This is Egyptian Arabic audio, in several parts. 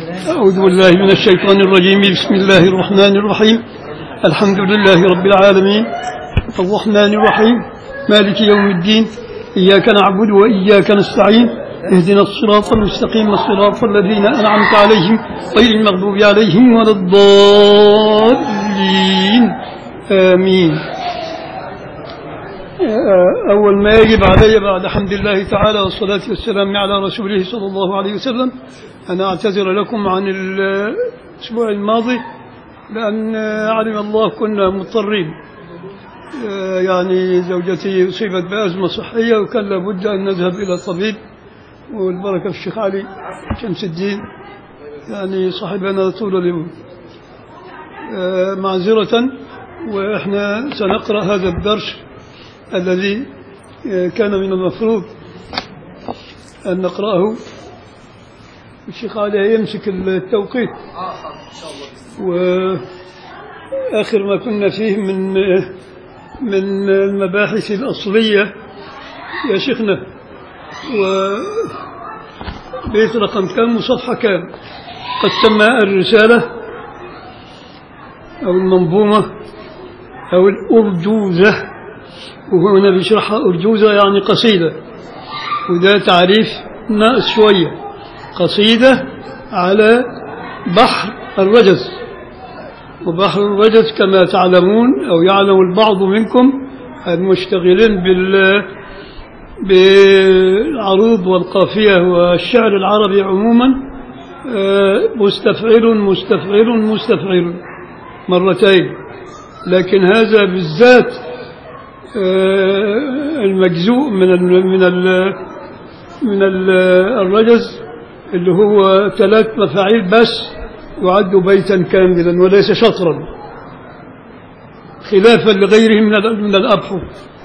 أعوذ بالله من الشيطان الرجيم بسم الله الرحمن الرحيم الحمد لله رب العالمين الرحمن الرحيم مالك يوم الدين إياك نعبد وإياك نستعين اهدنا الصراط المستقيم صراط الذين أنعمت عليهم غير المغضوب عليهم ولا الضالين آمين أول ما يجب علي بعد حمد الله تعالى والصلاة والسلام على رسوله صلى الله عليه وسلم أن أعتذر لكم عن الأسبوع الماضي لأن علم الله كنا مضطرين يعني زوجتي أصيبت بأزمة صحية وكان لابد أن نذهب إلى الطبيب والبركة في الشيخ علي شمس الدين يعني صاحبنا طول اليوم معذرة وإحنا سنقرأ هذا الدرس الذي كان من المفروض أن نقرأه الشيخ علي يمسك التوقيت وآخر ما كنا فيه من من المباحث الأصلية يا شيخنا وبيت رقم كم وصفحة كام قد تم الرسالة أو المنظومة أو الأرجوزة وهنا بيشرحها أرجوزة يعني قصيدة وده تعريف ناقص شوية قصيدة على بحر الرجز وبحر الرجز كما تعلمون أو يعلم البعض منكم المشتغلين بال بالعروض والقافية والشعر العربي عموما مستفعل مستفعل مستفعل مرتين لكن هذا بالذات المجزوء من ال من ال من ال الرجز اللي هو ثلاث مفاعيل بس يعد بيتا كاملا وليس شطرا خلافا لغيره من من الابحر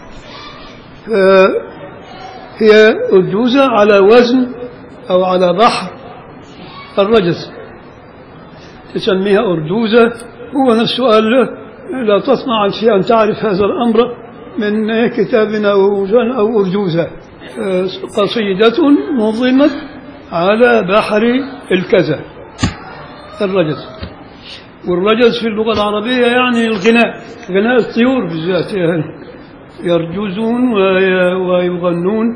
هي أرجوزة على وزن أو على بحر الرجز تسميها أرجوزة هو نفسه قال لا تطمع في أن تعرف هذا الأمر من كتابنا أو أرجوزة قصيدة نظمت على بحر الكذا الرجز والرجز في اللغة العربية يعني الغناء غناء الطيور بالذات يعني يرجزون ويغنون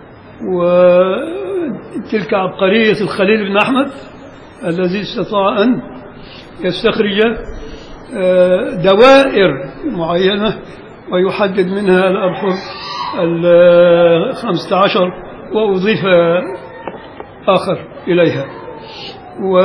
وتلك عبقرية الخليل بن أحمد الذي استطاع أن يستخرج دوائر معينة ويحدد منها الأبحر الخمسة عشر وأضيف آخر إليها و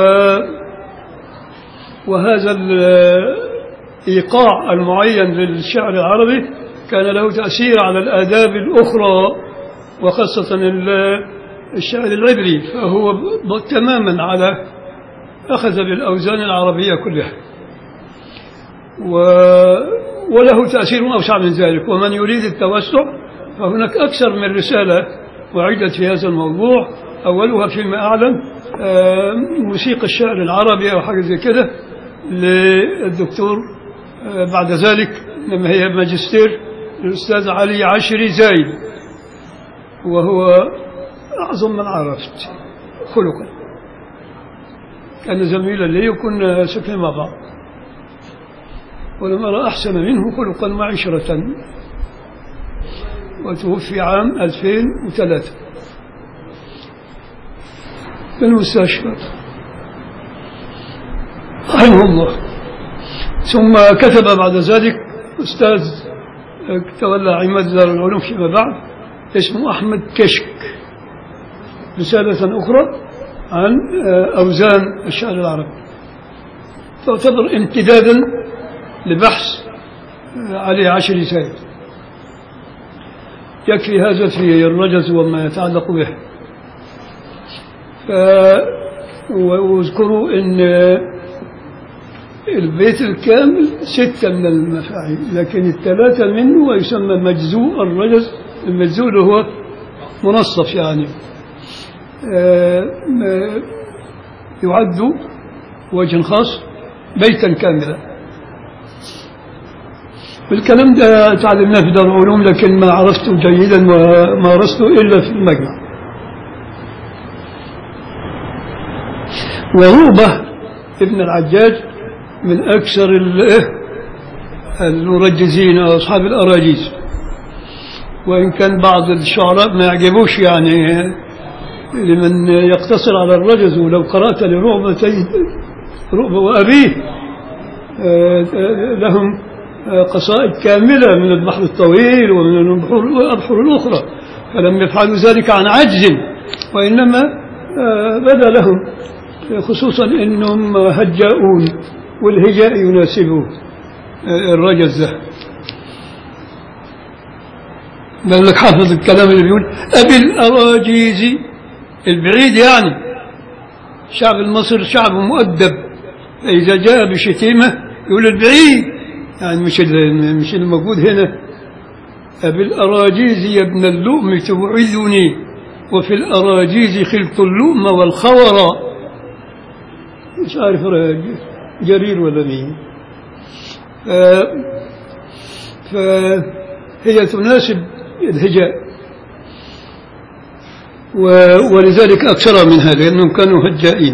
وهذا الإيقاع المعين للشعر العربي كان له تأثير على الآداب الأخرى وخاصة الشعر العبري فهو تماما على أخذ بالأوزان العربية كلها و وله تأثير أوسع من ذلك ومن يريد التوسع فهناك أكثر من رسالة وعدت في هذا الموضوع أولها فيما أعلم موسيقى الشعر العربي أو حاجة زي كده للدكتور بعد ذلك لما هي ماجستير الأستاذ علي عشري زايد وهو أعظم من عرفت خلقا كان زميلا لي وكنا سكن مع بعض ولم أرى أحسن منه خلقا وعشرة وتوفي عام 2003 في المستشفى رحمه الله ثم كتب بعد ذلك أستاذ تولى عماد دار العلوم فيما بعد اسمه أحمد كشك رسالة أخرى عن أوزان الشعر العربي تعتبر امتدادا لبحث علي عشر سنة يكفي هذا في الرجز وما يتعلق به واذكروا ان البيت الكامل ستة من المفاعيل لكن الثلاثة منه يسمى مجزوء الرجز المجزوء اللي هو منصف يعني يعد وجه خاص بيتا كاملا الكلام ده تعلمناه في دار العلوم لكن ما عرفته جيدا ومارسته إلا في المجمع وروبة ابن العجاج من أكثر ال- المرجزين أو أصحاب الأراجيز وإن كان بعض الشعراء ما يعجبوش يعني لمن يقتصر على الرجز ولو قرأت لرعبتي رعبة وأبيه آه، آه، لهم آه، قصائد كاملة من البحر الطويل ومن البحور الأبحر الأخرى فلم يفعلوا ذلك عن عجز وإنما آه، بدا لهم خصوصا أنهم هجاؤون والهجاء يناسبه آه، الرجز ده بقول لك حافظ الكلام اللي بيقول أبي الأراجيز البعيد يعني شعب المصر شعب مؤدب فإذا جاء بشتيمة يقول البعيد يعني مش ال- مش الموجود هنا أبي الأراجيز يا ابن اللؤم توعدني وفي الأراجيز خلت اللؤم والخور مش عارف جرير ولا مين ف- فهي تناسب الهجاء و- ولذلك أكثر منها لأنهم كانوا هجائين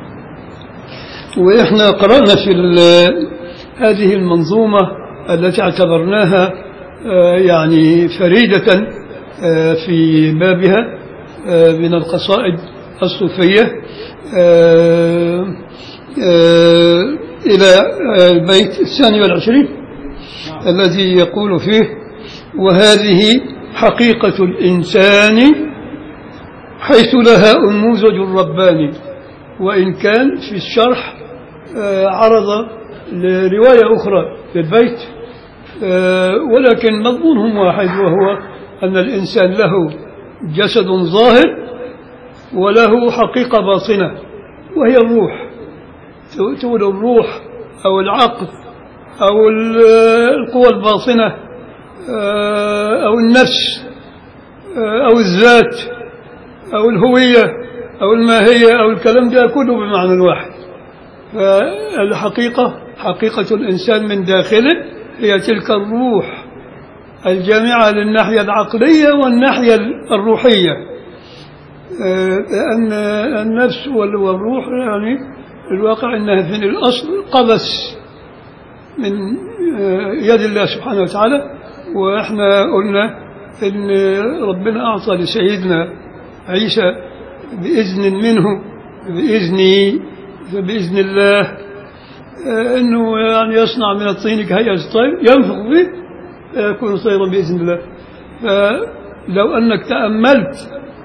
وإحنا قرأنا في ال- هذه المنظومة التي اعتبرناها آه، يعني فريدة آه، في بابها آه، من القصائد الصوفية آه، آه، إلى آه، البيت الثاني والعشرين الذي يقول فيه وهذه حقيقة الإنسان حيث لها أنموذج رباني وإن كان في الشرح آه، عرض لرواية أخرى للبيت آه، ولكن مضمونهم واحد وهو أن الإنسان له جسد ظاهر وله حقيقة باطنة وهي الروح تقول الروح أو العقل أو ال- القوى الباطنة آه، أو النفس آه، أو الذات أو الهوية أو الماهية أو الكلام ده كله بمعنى واحد فالحقيقة حقيقة الإنسان من داخله هي تلك الروح الجامعة للناحية العقلية والناحية الروحية آه، لأن النفس وال- والروح يعني الواقع أنها في الأصل قبس من آه، يد الله سبحانه وتعالى وإحنا قلنا إن ربنا أعطى لسيدنا عيسى بإذن منه بإذنه بإذن الله آه، أنه يعني يصنع من الطين كهيئة الطير ينفخ به فيكون طيرا بإذن الله فلو أنك تأملت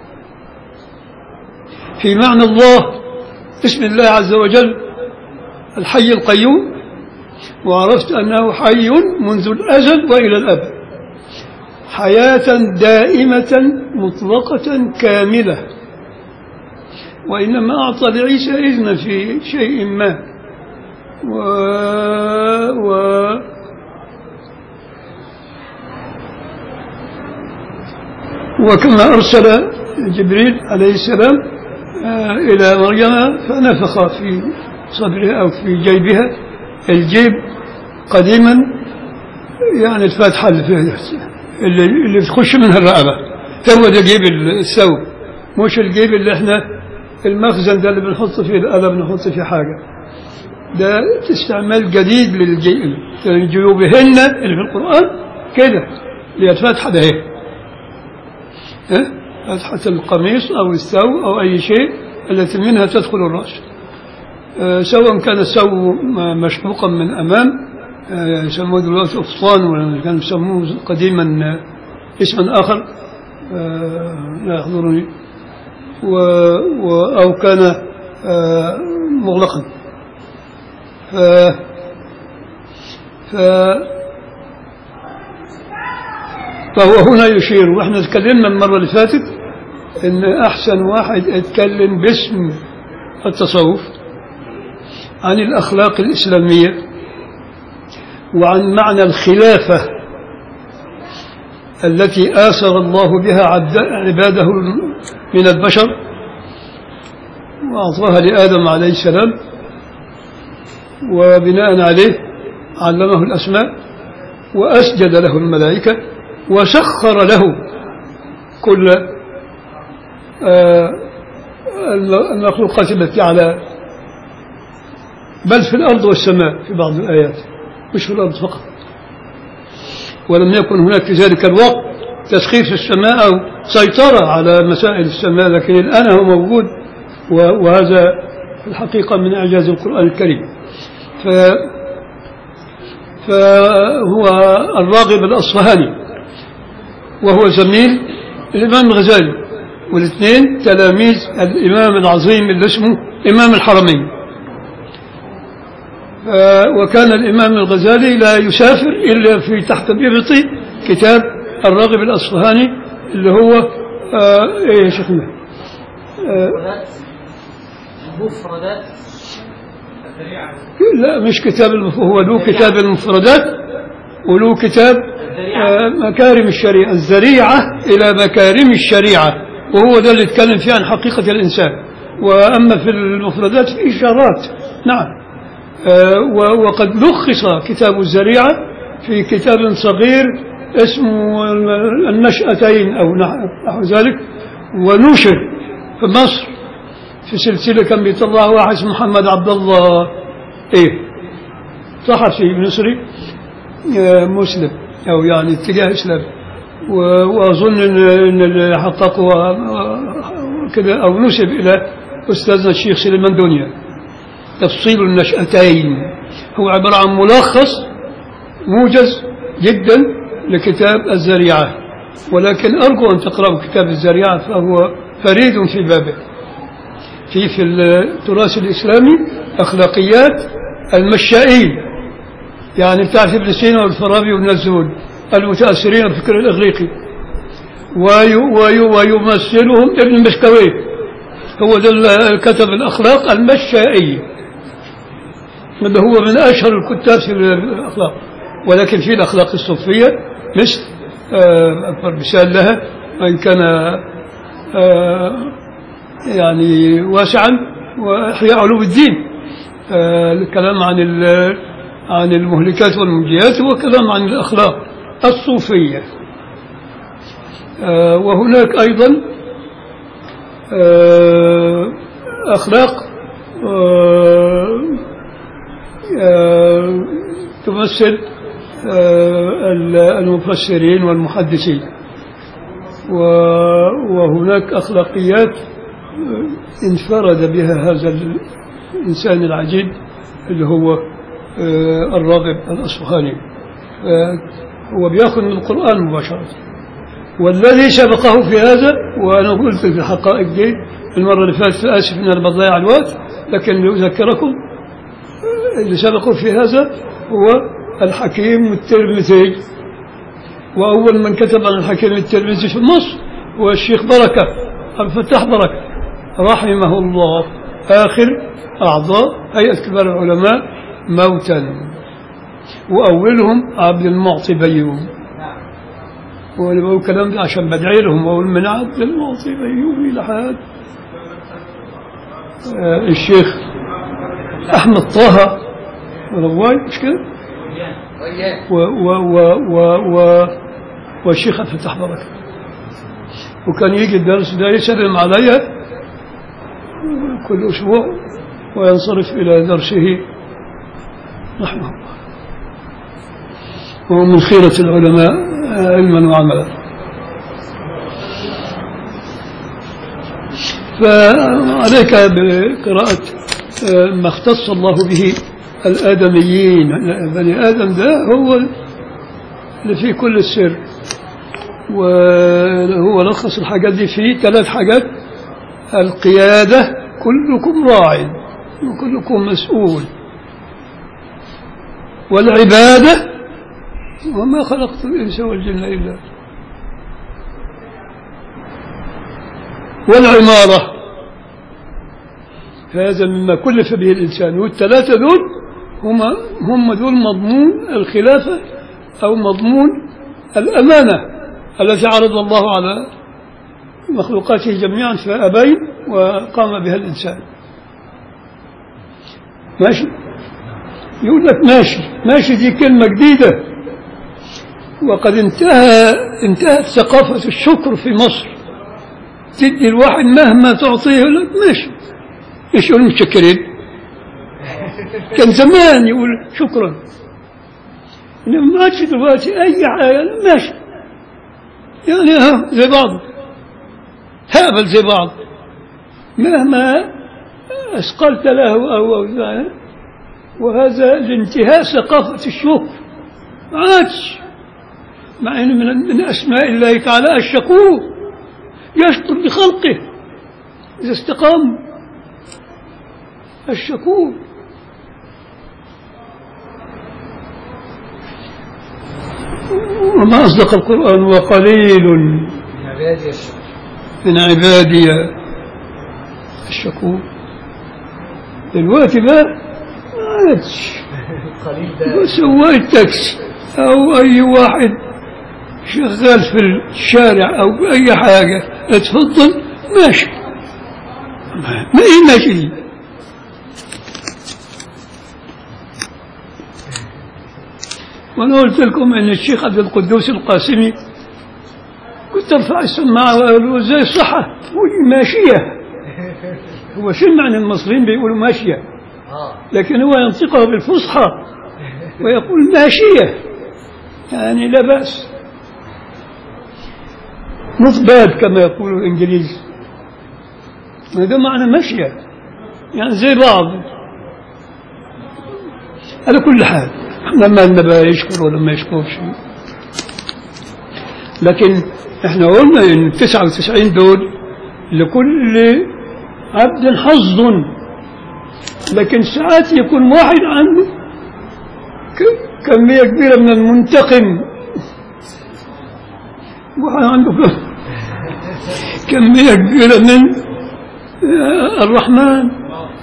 في معنى الله اسم الله عز وجل الحي القيوم وعرفت أنه حي منذ الأزل وإلى الأبد حياة دائمة مطلقة كاملة وإنما أعطى لعيسى إذن في شيء ما و... و... وكما أرسل جبريل عليه السلام آه، إلى مريم فنفخ في صدرها أو في جيبها الجيب قديما يعني الفاتحة اللي فيها اللي, اللي بتخش منها الرقبة هو ده جيب الثوب مش الجيب اللي احنا المخزن ده اللي بنحط فيه القلم بنحط فيه حاجة ده استعمال جديد للجيب لجيوبهن اللي في القرآن كده اللي هي الفاتحة ده هي ها؟ فتحة القميص أو الثوب أو أي شيء التي منها تدخل الرأس آه، سواء كان الثوب م- مشقوقا من أمام آه، يسموه دلوقتي قفطان ولا كان يسموه قديما آه، اسما آخر آه، لا يحضرني و و أو كان آه، مغلقا ف ف فهو هنا يشير واحنا تكلمنا المرة اللي فاتت ان احسن واحد اتكلم باسم التصوف عن الاخلاق الاسلامية وعن معنى الخلافة التي آثر الله بها عبد- عباده من البشر وأعطاها لآدم عليه السلام وبناء عليه علمه الأسماء وأسجد له الملائكة وسخر له كل آه، المخلوقات التي على بل في الأرض والسماء في بعض الآيات مش في الأرض فقط ولم يكن هناك في ذلك الوقت تسخير في السماء أو سيطرة على مسائل السماء لكن الآن هو موجود و- وهذا في الحقيقة من إعجاز القرآن الكريم ف فهو الراغب الأصفهاني وهو زميل الإمام الغزالي والاثنين تلاميذ الإمام العظيم اللي اسمه إمام الحرمين آه، وكان الإمام الغزالي لا يسافر إلا في تحت الإبط كتاب الراغب الأصفهاني اللي هو آه، إيه يا شيخنا آه، مفردات لا مش كتاب المف... هو له كتاب المفردات وله كتاب آه، مكارم الشريعة الذريعة إلى مكارم الشريعة وهو ده اللي يتكلم فيه عن حقيقة الإنسان وأما في المفردات في إشارات نعم آه، و- وقد لخص كتاب الذريعة في كتاب صغير اسمه النشأتين أو نحو نحو ذلك ونشر في مصر في سلسلة كان بيطلعها واحد اسمه محمد عبد الله ايه صحفي مصري آه، مسلم او يعني اتجاه اسلامي و- واظن ان إن اللي حققه آه، كده او نسب الى استاذنا الشيخ سليمان دنيا تفصيل النشأتين هو عبارة عن ملخص موجز جدا لكتاب الزريعة ولكن أرجو أن تقرأوا كتاب الزريعة فهو فريد في بابه في في التراث الإسلامي أخلاقيات المشائين يعني بتاعت ابن سينا والفارابي والنزول المتأثرين بالفكر الإغريقي وي وي ويمثلهم ابن مشكوي هو ده اللي كتب الأخلاق المشائية اللي هو من أشهر الكتاب في الأخلاق ولكن في الأخلاق الصوفية مثل آه، أكبر مثال لها وإن كان آه، يعني واسعا وإحياء علوم الدين آه، الكلام عن ال- عن المهلكات والمنجيات وكلام عن الأخلاق الصوفية آه، وهناك أيضا آه، أخلاق آه، آه، تمثل آه، المفسرين والمحدثين و- وهناك أخلاقيات آه، انفرد بها هذا الإنسان العجيب اللي هو آه، الراغب الأصفهاني آه، هو بياخذ من القرآن مباشرة والذي سبقه في هذا وأنا قلت في الحقائق دي المرة اللي فاتت آسف إن أنا بضيع الوقت لكن لأذكركم اللي سبقه في هذا هو الحكيم الترمذي وأول من كتب عن الحكيم الترمذي في مصر هو الشيخ بركة الفتاح بركة رحمه الله آخر أعضاء هيئة كبار العلماء موتا وأولهم عبد المعطي بيوم وأنا بقول الكلام ده عشان بدعي لهم وأقول من عبد المعطي بيومي لحد آه، الشيخ أحمد طه رواي مش كده؟ و و و و و والشيخ عبد الفتاح بركة وكان يجي الدرس ده يسلم علي كل أسبوع وينصرف إلى درسه رحمه الله وهو من خيرة العلماء علما وعملا فعليك بقراءة ما اختص الله به الآدميين بني آدم ده هو اللي فيه كل السر وهو لخص الحاجات دي في ثلاث حاجات القيادة كلكم راع وكلكم مسؤول والعبادة وما خلقت الإنس والجن إلا والعمارة هذا مما كلف به الإنسان والثلاثة دول هم هم دول مضمون الخلافة أو مضمون الأمانة التي عرض الله على مخلوقاته جميعا فأبين وقام بها الإنسان ماشي يقول لك ماشي ماشي دي كلمة جديدة وقد انتهى انتهت ثقافة الشكر في مصر تدي الواحد مهما تعطيه يقول لك ماشي ايش يقول متشكرين كان زمان يقول شكرا إنما ما عادش دلوقتي أي حاجة ماشي يعني ها زي بعض هابل زي بعض مهما أثقلت له أو أو وهذا لانتهاء ثقافة الشكر ما عادش مع أن من, من أسماء الله تعالى الشكور يشكر لخلقه إذا استقام الشكور وما أصدق القرآن وقليل من عبادي الشكر من عبادي الشكور دلوقتي بقى ما عادش القليل ده سواق التاكسي او اي واحد شغال في الشارع او اي حاجه اتفضل ماشي ما ايه ماشي دي وانا قلت لكم ان الشيخ عبد القدوس القاسمي كنت ارفع السماعه واقول له زي الصحه تقول ماشيه هو شو معنى المصريين بيقولوا ماشيه اه لكن هو ينطقها بالفصحى ويقول ماشية يعني لا بأس not bad كما يقول الإنجليز هذا معنى ماشية يعني زي بعض على كل حال احنا ما لنا بقى يشكر ولا ما يشكرش لكن احنا قلنا ان 99 دول لكل عبد حظ لكن ساعات يكون واحد عنده ك- كمية كبيرة من المنتقم واحد عنده ك- كمية كبيرة من آه، الرحمن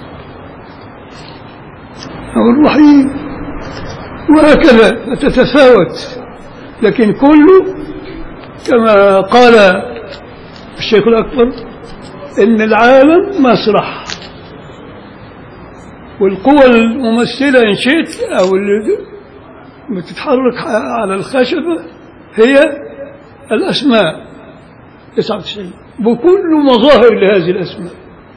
أو الرحيم وهكذا تتفاوت لكن كله كما قال الشيخ الأكبر إن العالم مسرح والقوى الممثلة إن شئت أو اللي بتتحرك على الخشبة هي الأسماء 99 بكل مظاهر لهذه الأسماء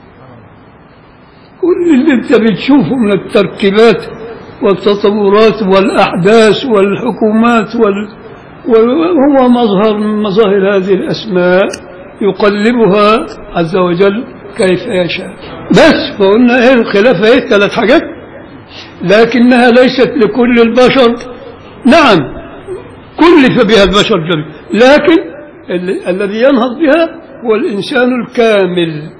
كل اللي انت بتشوفه من التركيبات والتطورات والأحداث والحكومات وال... وهو مظهر من مظاهر هذه الأسماء يقلبها عز وجل كيف يشاء بس فقلنا ايه الخلاف ايه ثلاث حاجات لكنها ليست لكل البشر نعم كلف بها البشر جميعا لكن ال- الذي ينهض بها هو الإنسان الكامل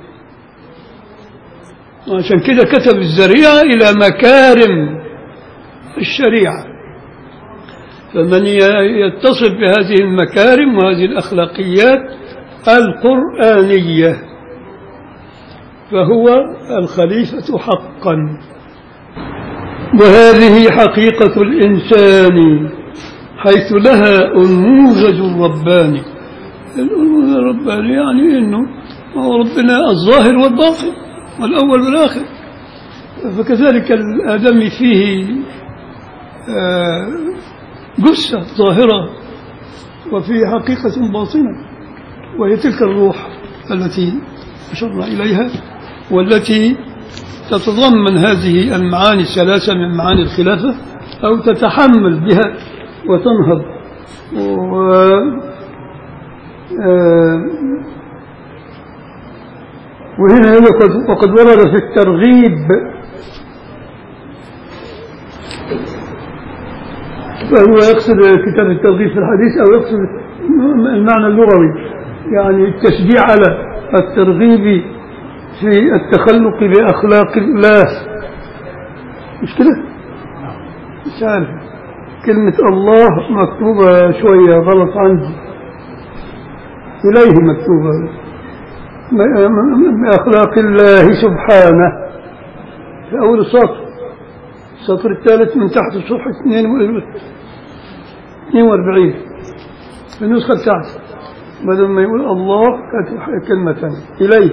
عشان كده كتب الزريعة إلى مكارم الشريعة فمن ي- يتصف بهذه المكارم وهذه الأخلاقيات القرآنية فهو الخليفة حقا وهذه حقيقة الإنسان حيث لها أنموذج رباني الأنموذج الرباني يعني أنه هو ربنا الظاهر والباطن والأول والآخر فكذلك الآدمي فيه آه، جثة ظاهرة وفيه حقيقة باطنة وهي تلك الروح التي أشرنا إليها والتي تتضمن هذه المعاني الثلاثة من معاني الخلافة أو تتحمل بها وتنهض و آه، وهنا وقد- وقد ورد في الترغيب فهو يقصد كتاب الترغيب في الحديث أو يقصد المعنى اللغوي يعني التشجيع على الترغيب في التخلق بأخلاق الله مش كده؟ مش عارف كلمة الله مكتوبة شوية غلط عندي إليه مكتوبة بأخلاق الله سبحانه في أول السطر السطر الثالث من تحت صفحة 42 في النسخة بتاعتي بدل ما يقول الله كاتب كلمة ثانية إليه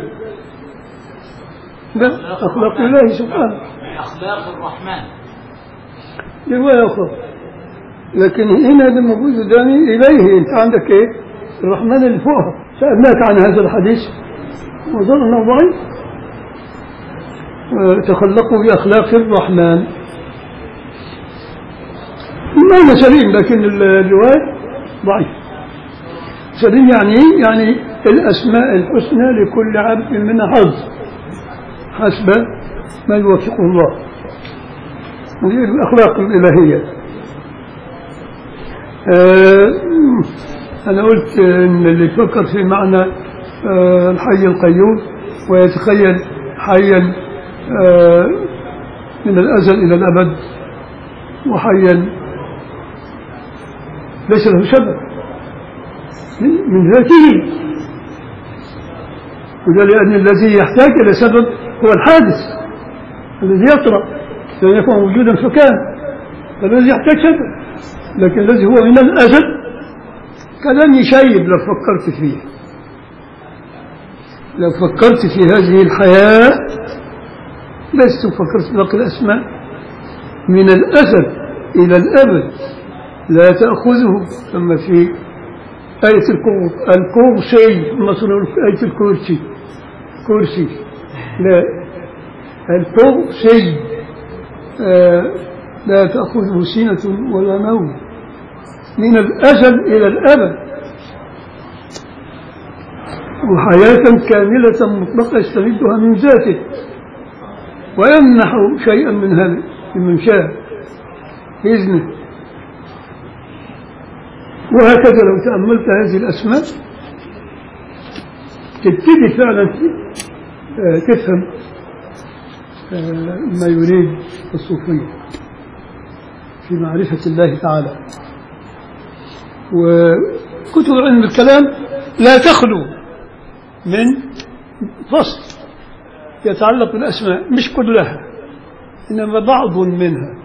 ده أخلاق الله سبحانه أخلاق الرحمن دي رواية أخرى لكن هنا ده موجود قدامي إليه أنت عندك إيه؟ الرحمن اللي فوقها سألناك عن هذا الحديث وظن أنه ضعيف آه، تخلقوا بأخلاق الرحمن المعنى سليم لكن الرواية ضعيف سليم يعني إيه؟ يعني الأسماء الحسنى لكل عبد منها حظ حسب ما يوفقه الله هذه الأخلاق الإلهية آه، أنا قلت إن اللي يفكر في معنى آه، الحي القيوم ويتخيل حيا آه، من الأزل إلى الأبد وحيا ليس له سبب من, من ذاته وده لأن الذي يحتاج إلى سبب هو الحادث الذي يطرأ لأن يكون موجودا فكان فالذي يحتاج سبب لكن الذي هو من الأزل كلام يشيب لو فكرت فيه لو فكرت في هذه الحياة لست فكرت في باقي الأسماء من الأزل إلى الأبد لا تأخذه ثم في آية الكور الكرسي مثلا في آية الكرسي كرسي لا الكرسي آه لا تأخذه سنة ولا نوم من الأزل إلى الأبد وحياة كاملة مطلقة يستمدها من ذاته ويمنح شيئا من هذا لمن شاء بإذنه وهكذا لو تأملت هذه الأسماء تبتدي فعلا آه، تفهم آه، ما يريد الصوفية في معرفة الله تعالى وكتب علم الكلام لا تخلو من فصل يتعلق بالأسماء مش كلها إنما بعض منها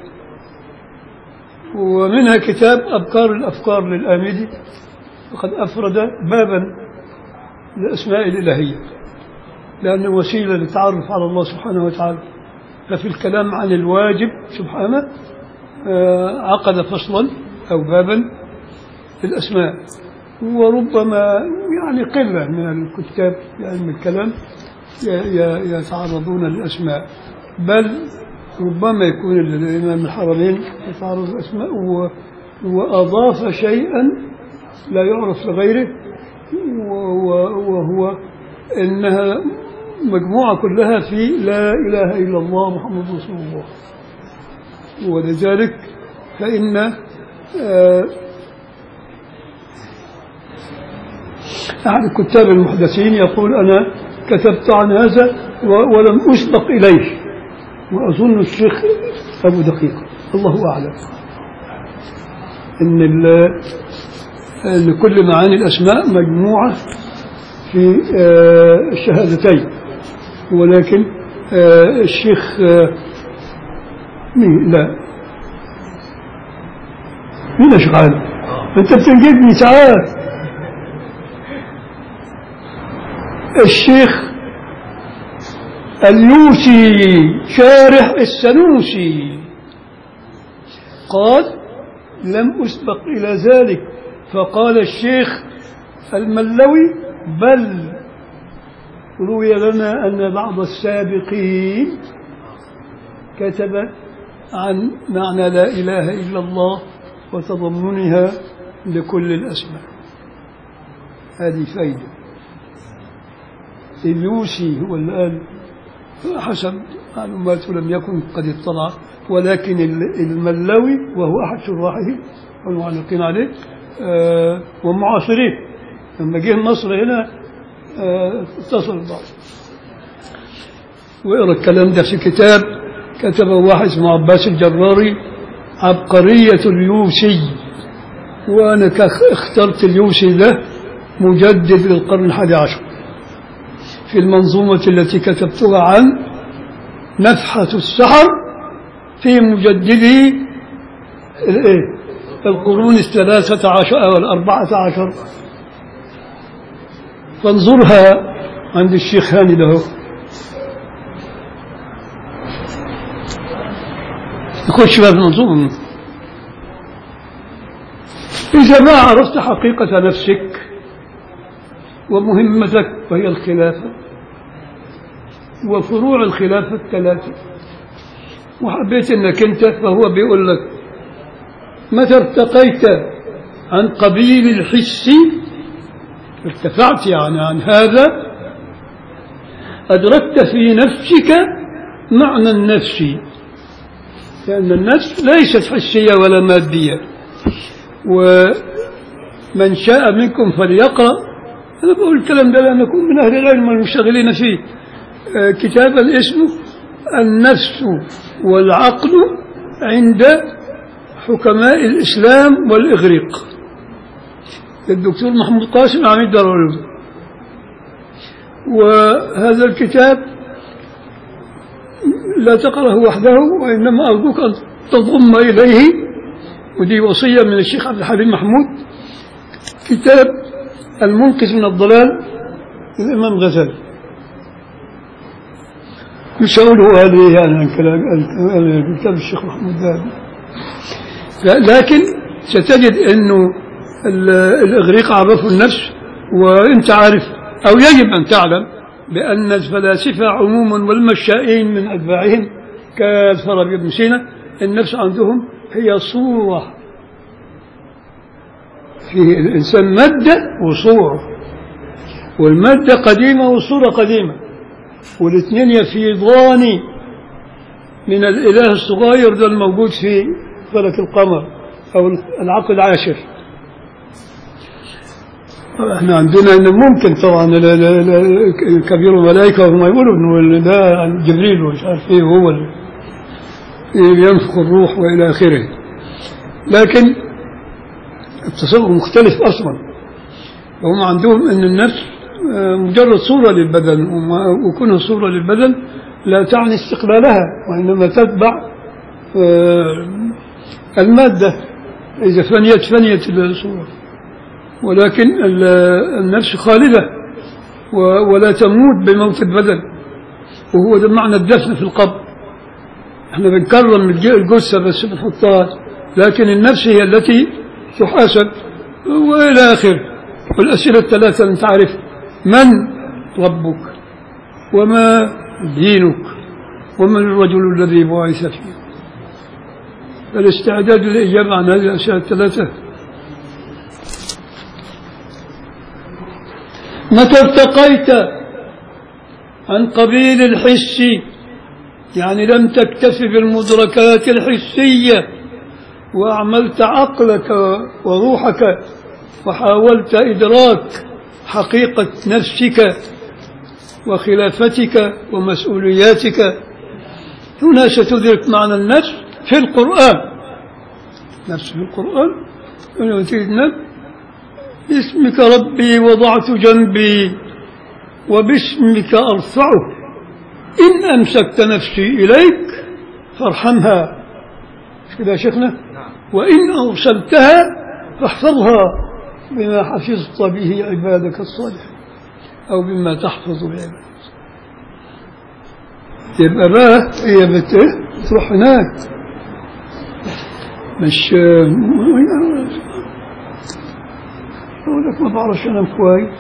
ومنها كتاب أبكار الأفكار للآمدي وقد أفرد بابا للأسماء الإلهية لأنه وسيلة للتعرف على الله سبحانه وتعالى ففي الكلام عن الواجب سبحانه آه، عقد فصلا أو بابا في الأسماء وربما يعني قلة من الكتاب في علم الكلام ي- ي- يتعرضون للأسماء بل ربما يكون الإمام الحرمين يتعرض للأسماء و- وأضاف شيئا لا يعرف لغيره و- و- وهو إنها مجموعة كلها في لا إله إلا الله محمد رسول الله ولذلك فإن آه، أحد الكتاب المحدثين يقول أنا كتبت عن هذا و- ولم أسبق إليه وأظن الشيخ أبو دقيق الله أعلم إن ال- أن كل معاني الأسماء مجموعة في آه، الشهادتين ولكن آه، الشيخ آه، مين لا مين أشغال أنت بتنجدني ساعات الشيخ اليوسي شارح السنوسي قال لم أسبق إلى ذلك فقال الشيخ الملوي بل روي لنا أن بعض السابقين كتب عن معنى لا إله إلا الله وتضمنها لكل الأسماء هذه فائدة اليوسي هو اللي قال حسب معلوماته لم يكن قد اطلع ولكن ال- الملوي وهو أحد شراحه والمعلقين عليه آه، ومعاصريه لما جه مصر هنا آه، اتصل ببعض واقرا الكلام ده في كتاب كتبه واحد اسمه عباس الجراري عبقرية اليوسي وأنا كخ- اخترت اليوسي ده مجدد للقرن الحادي عشر في المنظومة التي كتبتها عن نفحة السحر في مجددي الإيه؟ القرون الثلاثة عشر أو الأربعة عشر فانظرها عند الشيخ هاني له يخش بقى في المنظومة إذا ما عرفت حقيقة نفسك ومهمتك وهي الخلافة وفروع الخلافة الثلاثة وحبيت انك انت فهو بيقول لك متى ارتقيت عن قبيل الحس ارتفعت يعني عن هذا أدركت في نفسك معنى النفس لأن النفس ليست حسية ولا مادية ومن شاء منكم فليقرأ أنا بقول الكلام ده لأن أكون من أهل العلم المشتغلين فيه آه، كتابا اسمه النفس والعقل عند حكماء الإسلام والإغريق الدكتور محمود قاسم عميد دار العلوم وهذا الكتاب لا تقرأه وحده وإنما أرجوك أن تضم إليه ودي وصية من الشيخ عبد الحليم محمود كتاب المنقذ من الضلال للإمام غزالي مش هقول هو هذه يعني عن كلام عن كتاب الشيخ محمود ذهبي لكن ستجد انه ال- الاغريق عرفوا النفس وانت عارف او يجب ان تعلم بان الفلاسفه عموما والمشائين من اتباعهم كالفارابي بن سينا النفس عندهم هي صوره فيه الانسان ماده وصوره والماده قديمه والصوره قديمه والاثنين يفيضان من الاله الصغير ده الموجود في فلك القمر او العقل العاشر احنا عندنا ان ممكن طبعا ال- ال- ال- كبير الملائكه وهم يقولوا انه ده جبريل ومش عارف ايه هو اللي ينفخ الروح والى اخره لكن التصور مختلف اصلا هم عندهم ان النفس آه، مجرد صوره للبدن وما- وكونها صوره للبدن لا تعني استقلالها وانما تتبع آه، الماده اذا فنيت فنيت الصوره ولكن ال- النفس خالدة و- ولا تموت بموت البدن وهو ده معنى الدفن في القبر احنا بنكرم الج- الجثة بس بنحطها لكن النفس هي التي تحاسب وإلى آخره والأسئلة الثلاثة أنت عارف من ربك وما دينك ومن الرجل الذي بعث فيه الاستعداد للإجابة عن هذه الأسئلة الثلاثة متى ارتقيت عن قبيل الحس يعني لم تكتف بالمدركات الحسية وأعملت عقلك وروحك وحاولت إدراك حقيقة نفسك وخلافتك ومسؤولياتك هنا ستدرك معنى النفس في القرآن نفس في القرآن هنا تجد نفس باسمك ربي وضعت جنبي وباسمك أرفعه إن أمسكت نفسي إليك فارحمها مش كده يا شيخنا نعم وإن أرسلتها فاحفظها بما حفظت به عبادك الصالحين أو بما تحفظ بعبادك يبقى بقى هي بت إيه؟ تروح هناك مش أقول لك ما بعرفش أنام كويس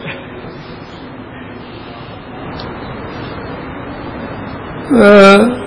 ف-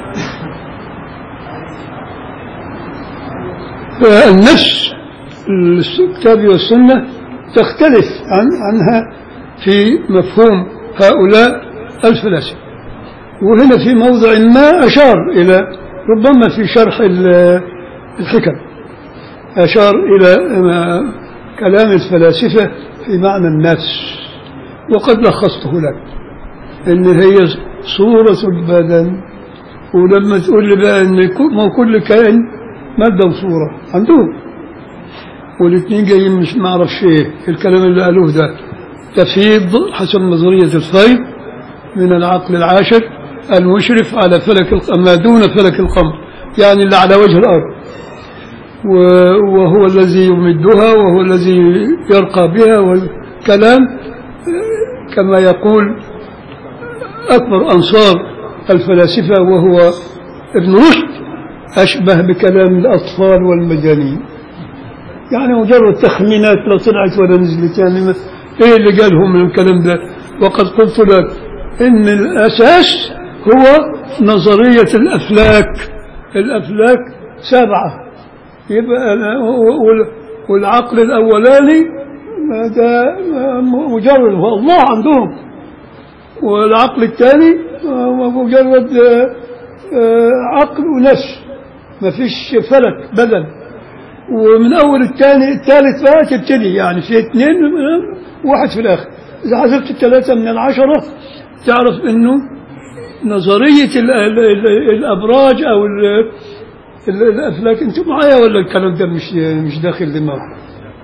فالنفس الكتاب والسنة تختلف عن عنها في مفهوم هؤلاء الفلاسفة وهنا في موضع ما أشار إلى ربما في شرح ال- الحكم أشار إلى آه، كلام الفلاسفة في معنى النفس وقد لخصته لك إن هي صورة البدن ولما تقول لي بقى إن كل- ما هو كل كائن مادة وصورة عندهم والاثنين جايين مش ما اعرفش ايه الكلام اللي قالوه ده تفيض حسب نظرية الفيض من العقل العاشر المشرف على فلك الق- ما دون فلك القمر يعني اللي على وجه الأرض و- وهو الذي يمدها وهو الذي يرقى بها والكلام آه، كما يقول أكبر أنصار الفلاسفة وهو ابن رشد أشبه بكلام الأطفال والمجانين يعني مجرد تخمينات لا طلعت ولا نزلت يعني ما ايه اللي قالهم من الكلام ده وقد قلت لك ان الاساس هو نظرية الأفلاك الأفلاك سبعة يبقى أنا- وال- والعقل الأولاني ده مجرد هو الله عندهم والعقل الثاني هو مجرد آه، آه، عقل ونفس ما فيش فلك بدن ومن اول الثاني الثالث بقى تبتدي يعني في اثنين آه، واحد في الاخر اذا حسبت الثلاثه من العشره تعرف انه نظريه ال ال ال الابراج او ال ال الافلاك انتم معايا ولا الكلام ده مش مش داخل دماغكم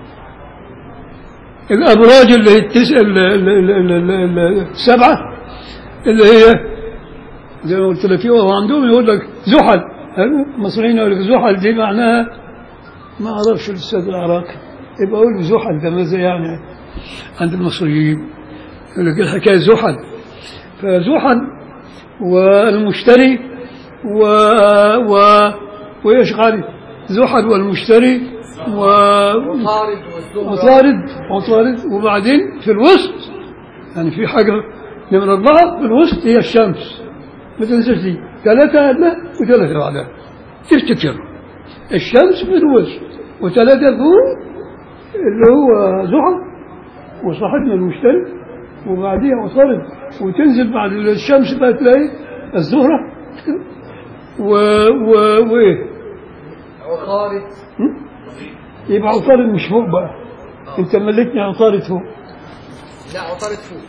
الابراج اللي هي التس... ال- ال- ال- ال- ال- ال- السبعه اللي هي زي ما قلت لك هو عندهم يقول لك زحل المصريين يقول لك زحل دي معناها ما اعرفش الاستاذ العراقي يبقى اقول زحل ده ماذا يعني عند المصريين يقول لك الحكايه زحل فزحل والمشتري و و وايش قال زحل والمشتري و عطارد والزهرة عطارد عطارد وبعدين في الوسط يعني في حاجة نمرة أربعة في الوسط هي الشمس ما تنساش دي ثلاثة قبلها وثلاثة بعدها تفتكر الشمس في الوسط وثلاثة فوق اللي هو زحل وصاحبنا المشتري وبعديها عطارد وتنزل بعد الشمس بقى تلاقي الزهرة و و وايه عطارد يبقى عطارد مش فوق بقى انت ملكني عطارد فوق لا عطارد فوق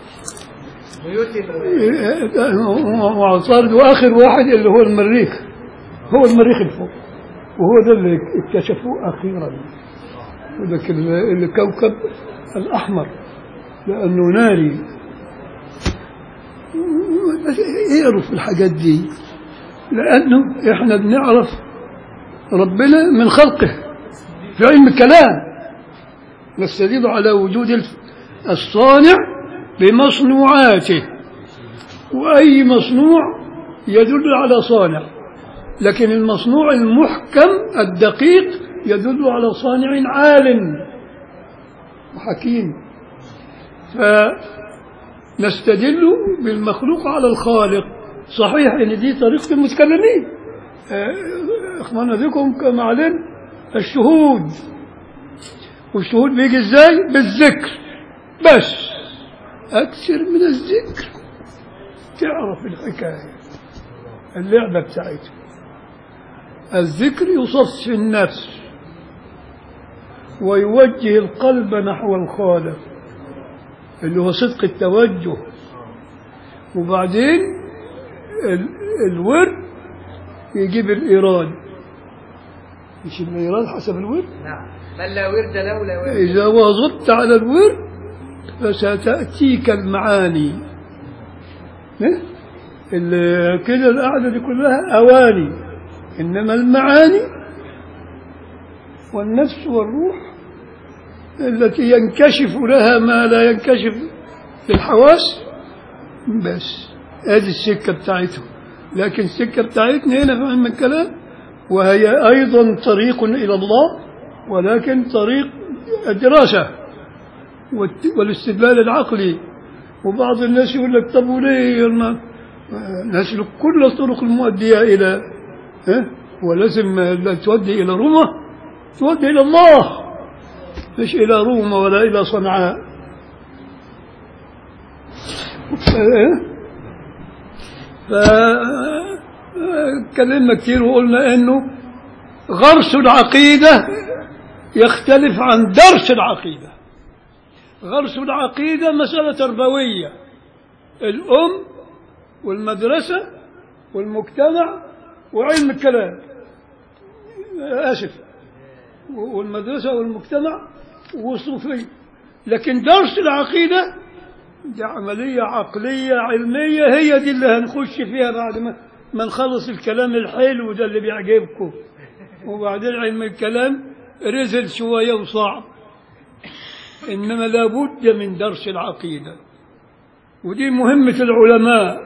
نيوتن وعطارد واخر واحد اللي هو المريخ هو المريخ اللي فوق وهو ده اللي اكتشفوه اخيرا ذاك ال- الكوكب الاحمر لانه ناري اقروا في الحاجات دي لانه احنا بنعرف ربنا من خلقه في علم الكلام نستدل على وجود الف- الصانع بمصنوعاته وأي مصنوع يدل على صانع لكن المصنوع المحكم الدقيق يدل على صانع عالم وحكيم فنستدل بالمخلوق على الخالق صحيح ان دي طريقه المتكلمين آه، اخوانا ذكرهم كما علم الشهود والشهود بيجي ازاي بالذكر بس اكثر من الذكر تعرف الحكايه اللعبه بتاعته الذكر يصفي النفس ويوجه القلب نحو الخالق اللي هو صدق التوجه وبعدين ال- الورد يجيب الإيراد مش الإيراد حسب الورد نعم من لا ورد له لا ورد إذا واظبت على الورد فستأتيك المعاني إيه؟ ال- كده القعدة دي كلها أواني إنما المعاني والنفس والروح التي ينكشف لها ما لا ينكشف في الحواس بس هذه السكة بتاعتهم لكن السكة بتاعتنا هنا في علم الكلام وهي أيضا طريق إلى الله ولكن طريق الدراسة والت- والاستدلال العقلي وبعض الناس يقول لك طب وليه ما- نسلك كل الطرق المؤدية إلى ها؟ ولازم لا تؤدي إلى روما تؤدي إلى الله مش إلى روما ولا إلى صنعاء فكلمنا كثير وقلنا انه غرس العقيدة يختلف عن درس العقيدة غرس العقيدة مسألة تربوية الأم والمدرسة والمجتمع وعلم الكلام آسف والمدرسة والمجتمع والصوفية لكن درس العقيدة دي عملية عقلية علمية هي دي اللي هنخش فيها بعد ما ما نخلص الكلام الحلو ده اللي بيعجبكم وبعدين علم الكلام رزل شوية وصعب إنما لابد من درس العقيدة ودي مهمة العلماء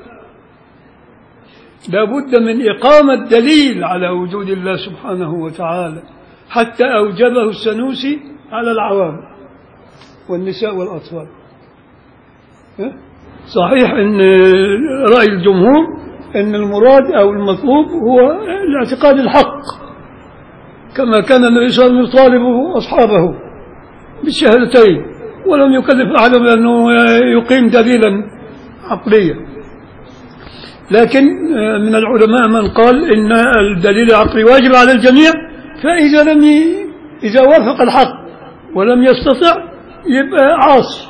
لابد من إقامة دليل على وجود الله سبحانه وتعالى حتى أوجبه السنوسي على العوام والنساء والأطفال ها؟ صحيح أن رأي الجمهور أن المراد أو المطلوب هو الاعتقاد الحق كما كان النبي صلى الله عليه وسلم يطالب أصحابه بالشهادتين ولم يكلف أحد بأنه يقيم دليلا عقليا لكن آه، من العلماء من قال إن الدليل العقلي واجب على الجميع فإذا لم ي... إذا وافق الحق ولم يستطع يبقى عاصي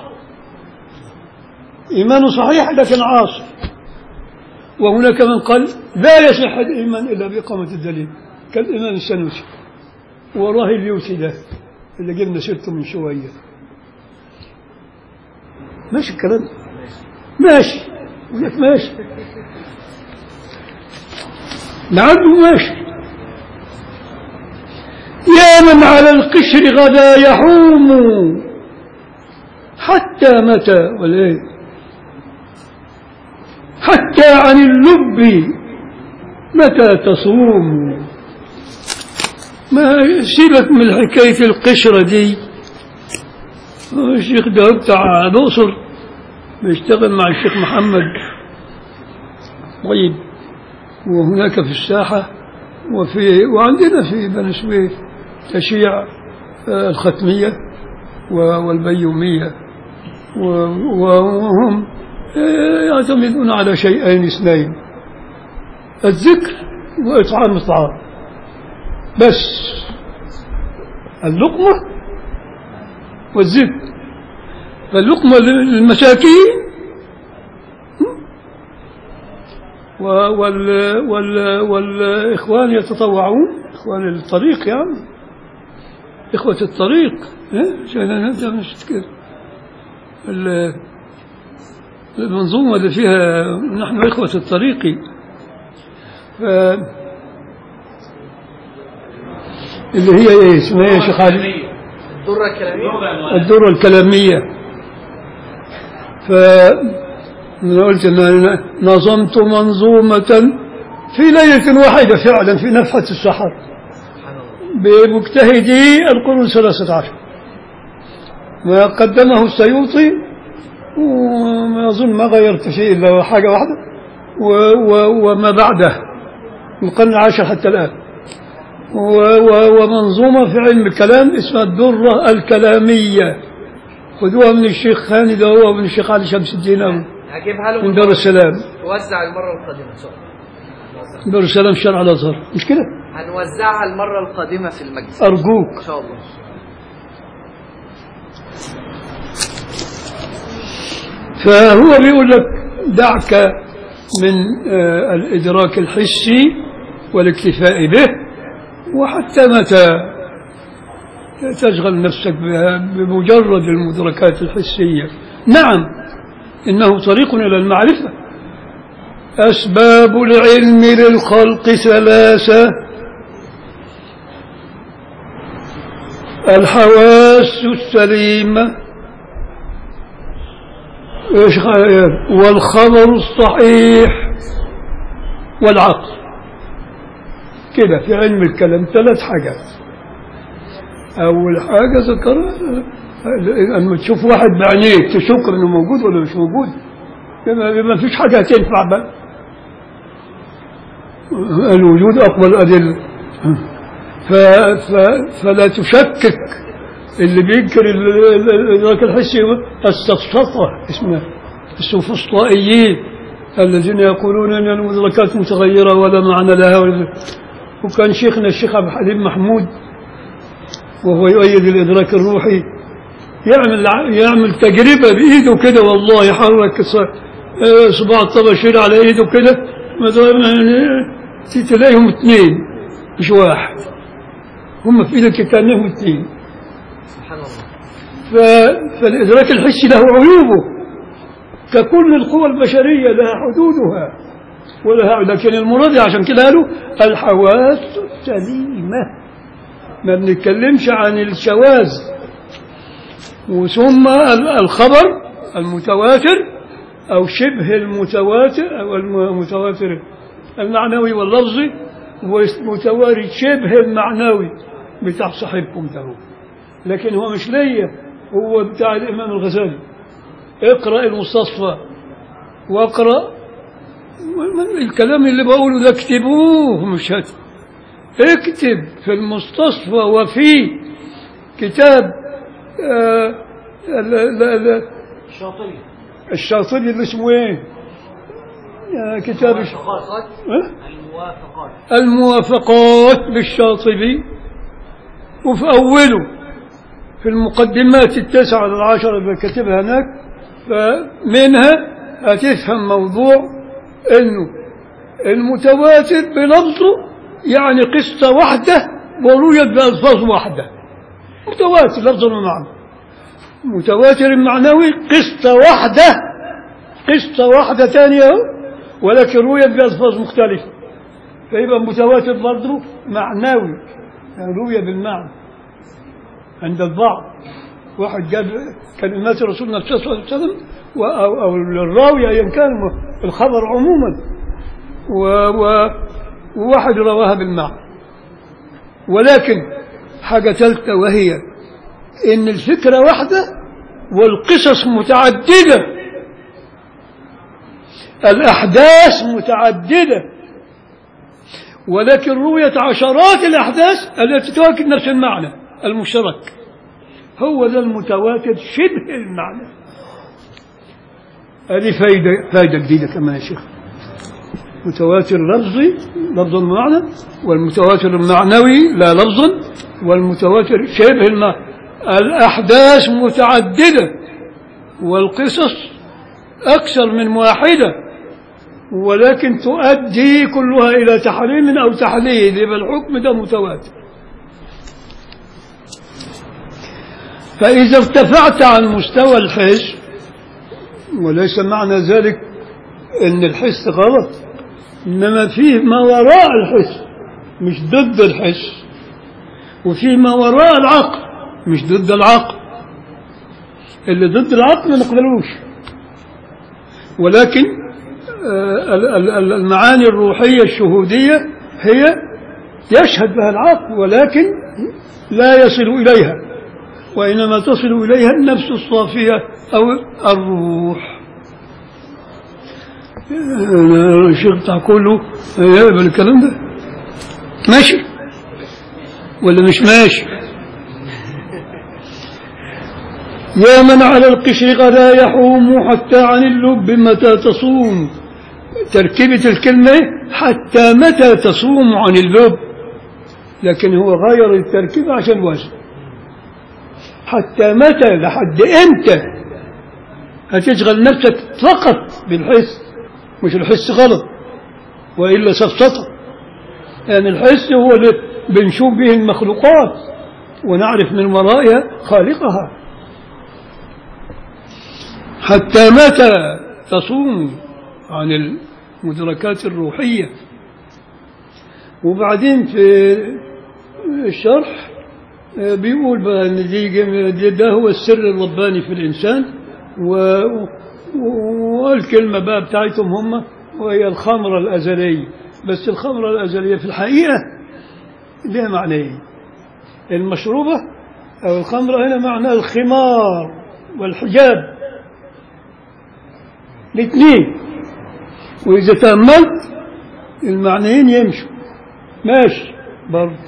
إيمانه صحيح لكن عاصي وهناك من قال لا يصح الإيمان إلا بإقامة الدليل كالإمام السنوسي وراه اليوسي ده اللي جبنا سيرته من شوية ماشي الكلام ماشي يقول لك ماشي لعله ماشي يا من على القشر غدا يحوم حتى متى وليه حتى عن اللب متى تصوم ما سيبك من حكاية القشرة دي الشيخ ده بتاع الأقصر بيشتغل مع الشيخ محمد طيب وهناك في الساحة وفي وعندنا في بني سويف تشيع آه، الختمية و- والبيومية و- وهم آه، يعتمدون على شيئين اثنين الذكر وإطعام الطعام بس اللقمة والذكر فاللقمة للمساكين و- وال وال والإخوان يتطوعون إخوان الطريق يعني إخوة الطريق إيه؟ عشان أنا أنت مش كده ال- المنظومة اللي فيها نحن إخوة الطريق ف اللي هي إيه اسمها إيه يا شيخ علي؟ الدرة الكلامية الدورة الكلامية ف أنا قلت إن أنا نظمت منظومة في ليلة واحدة فعلا في نفحة السحر سبحان الله بمجتهدي القرون الثلاثة عشر ما قدمه السيوطي وما أظن ما غيرت شيء إلا حاجة واحدة و و وما بعده من القرن العاشر حتى الآن و و ومنظومة في علم الكلام اسمها الدرة الكلامية خذوها من الشيخ خالد هو ومن الشيخ علي شمس الدين أبو هجيبها له من دار السلام توزع المرة القادمة إن شاء الله دار السلام شرع الأزهر مش كده هنوزعها المرة القادمة في المجلس أرجوك إن شاء الله فهو بيقول لك دعك من آه، الإدراك الحسي والاكتفاء به وحتى متى تشغل نفسك بها بمجرد المدركات الحسية نعم إنه طريق إلى المعرفة أسباب العلم للخلق ثلاثة الحواس السليمه ايش غير والخبر الصحيح والعقل كده في علم الكلام ثلاث حاجات اول حاجه ذكرها لما تشوف واحد بعينيك تشك انه موجود ولا مش موجود ما ما فيش حاجه تنفع بقى الوجود اقوى الادله ف... ف... فلا تشكك اللي بينكر ال- ال- الادراك الحسي السفسطه اسمه السفسطائيين الذين يقولون ان المدركات متغيره ولا معنى لها ولا وكان شيخنا الشيخ عبد الحليم محمود وهو يؤيد الادراك الروحي يعمل يعمل تجربه بايده كده والله يحرك ص- آه، صباع الطباشير على ايده كده مثلا تلاقيهم اثنين مش واحد هم في ايدك كانهم اثنين سبحان الله ف- فالإدراك الحسي له عيوبه ككل القوى البشرية لها حدودها ولها لكن المراد عشان كده قالوا الحواس السليمة ما بنتكلمش عن الشواذ وثم ال- الخبر المتواتر أو شبه المتواتر أو المتواتر المعنوي واللفظي والمتواتر شبه المعنوي بتاع صاحبكم ده هو. لكن هو مش ليا هو بتاع الإمام الغزالي اقرأ المستصفى واقرأ الكلام اللي بقوله ده اكتبوه مش هت... اكتب في المستصفى وفي كتاب آه ال- ال- ال- الشاطئي الشاطبي اللي اسمه ايه؟ آه كتاب الش- الموافقات آه؟ الموافقات الموافقات للشاطبي وفي أوله في المقدمات التسعة للعشرة اللي كاتبها هناك فمنها هتفهم موضوع انه المتواتر بلفظه يعني قصة واحدة ورويت بألفاظ واحدة متواتر لفظا ومعنى متواتر معنوي قصة واحدة قصة واحدة ثانية أهو، ولكن رويت بألفاظ مختلفة فيبقى متواتر برضه معنوي يعني روية بالمعنى عند البعض واحد جاب كلمات رسولنا صلى الله عليه وسلم و- أو, أو الراوي أيا كان الخبر عموما و و وواحد رواها بالمعنى ولكن حاجة ثالثة وهي إن الفكرة واحدة والقصص متعددة الأحداث متعددة ولكن رويت عشرات الأحداث التي تؤكد نفس المعنى المشترك هو ذا المتواتر شبه المعنى هذه فايدة فايدة جديدة كمان يا شيخ متواتر لفظي لفظ المعنى والمتواتر المعنوي لا لفظا والمتواتر شبه المعنى الأحداث متعددة والقصص أكثر من واحدة ولكن تؤدي كلها إلى تحريم أو تحليل يبقى الحكم ده متواتر فإذا ارتفعت عن مستوى الحس وليس معنى ذلك أن الحس غلط إنما فيه ما وراء الحس مش ضد الحس وفيه ما وراء العقل مش ضد العقل اللي ضد العقل ما نقبلوش ولكن آه، ال- ال- ال- المعاني الروحية الشهودية هي يشهد بها العقل ولكن لا يصل إليها وإنما تصل إليها النفس الصافية أو الروح أنا الشيخ بتاع كله يقبل الكلام ده ماشي ولا مش ماشي يا من على القشر غدا يحوم حتى عن اللب متى تصوم تركيبة الكلمة حتى متى تصوم عن اللب لكن هو غير التركيبة عشان الوزن حتى متى لحد امتى هتشغل نفسك فقط بالحس مش الحس غلط وإلا سفسطة يعني الحس هو اللي بنشوف به المخلوقات ونعرف من ورائها خالقها حتى متى تصوم عن المدركات الروحية وبعدين في الشرح آه، بيقول بقى ان دي دي- ده هو السر الرباني في الانسان و- و- والكلمه بقى بتاعتهم هم وهي الخمره الازليه بس الخمره الازليه في الحقيقه لها معنيين المشروبه او الخمره هنا معناها الخمار والحجاب الاثنين واذا تاملت المعنيين يمشوا ماشي برضه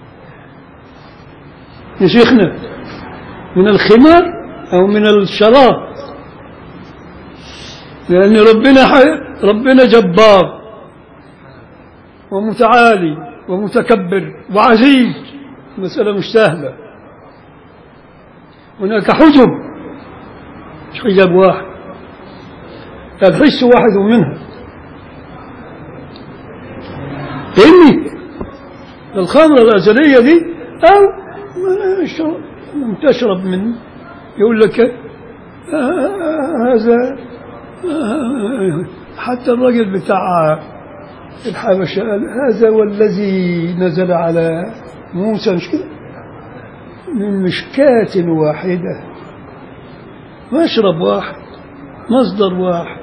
يا شيخنا من الخمار أو من الشراب لأن ربنا حي... ربنا جبار ومتعالي ومتكبر وعزيز مسألة مش سهلة هناك حجب مش حجاب واحد الحس واحد منها فهمني الخمرة الأزلية دي أو اشرب- لم تشرب من يقول لك آه، آه، هذا آه، حتى الرجل بتاع الحبشة قال هذا والذي نزل على موسى مش كده من مشكاة واحدة مشرب واحد مصدر واحد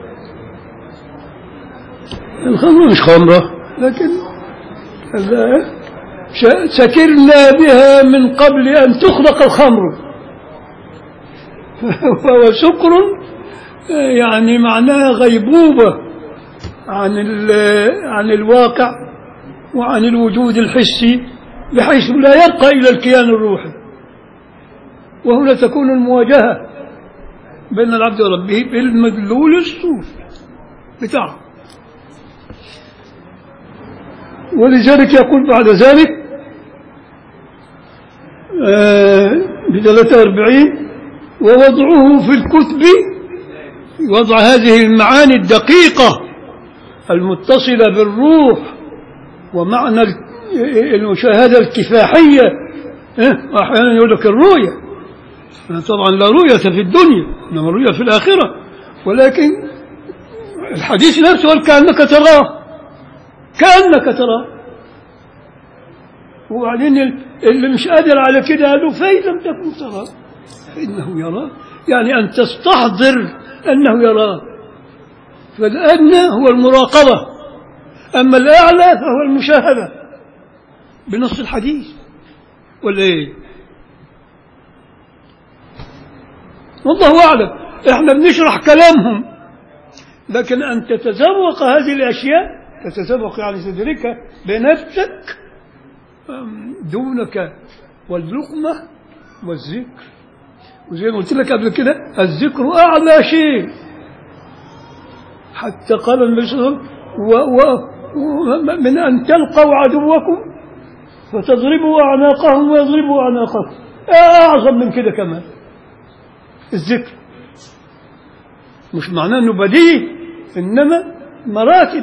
الخمرة مش خمرة لكن هذا ش- سكرنا بها من قبل أن تخلق الخمر وهو سكر يعني معناها غيبوبة عن ال- عن الواقع وعن الوجود الحسي بحيث لا يبقى إلى الكيان الروحي وهنا تكون المواجهة بين العبد وربه بالمدلول الصوفي بتاعه ولذلك يقول بعد ذلك ب 43 ووضعه في الكتب وضع هذه المعاني الدقيقة المتصلة بالروح ومعنى ال- المشاهدة الكفاحية إيه؟ وأحيانا يقول لك الرؤية طبعا لا رؤية في الدنيا إنما الرؤية في الآخرة ولكن الحديث نفسه قال كأنك تراه كأنك تراه وبعدين ال- اللي مش قادر على كده قال له فإن لم تكن تراه فإنه يراه يعني أن تستحضر أنه يراه فالأدنى هو المراقبة أما الأعلى فهو المشاهدة بنص الحديث ولا إيه؟ والله أعلم إحنا بنشرح كلامهم لكن أن تتذوق هذه الأشياء تتذوق يعني تدركها بنفسك أم، دونك واللقمة والذكر وزي ما قلت لك قبل كده الذكر أعلى شيء حتى قال النبي صلى الله عليه وسلم و- و- و- من أن تلقوا عدوكم فتضربوا أعناقهم ويضربوا أعناقكم أعظم من كده كمان الذكر مش معناه أنه بديهي إنما مراتب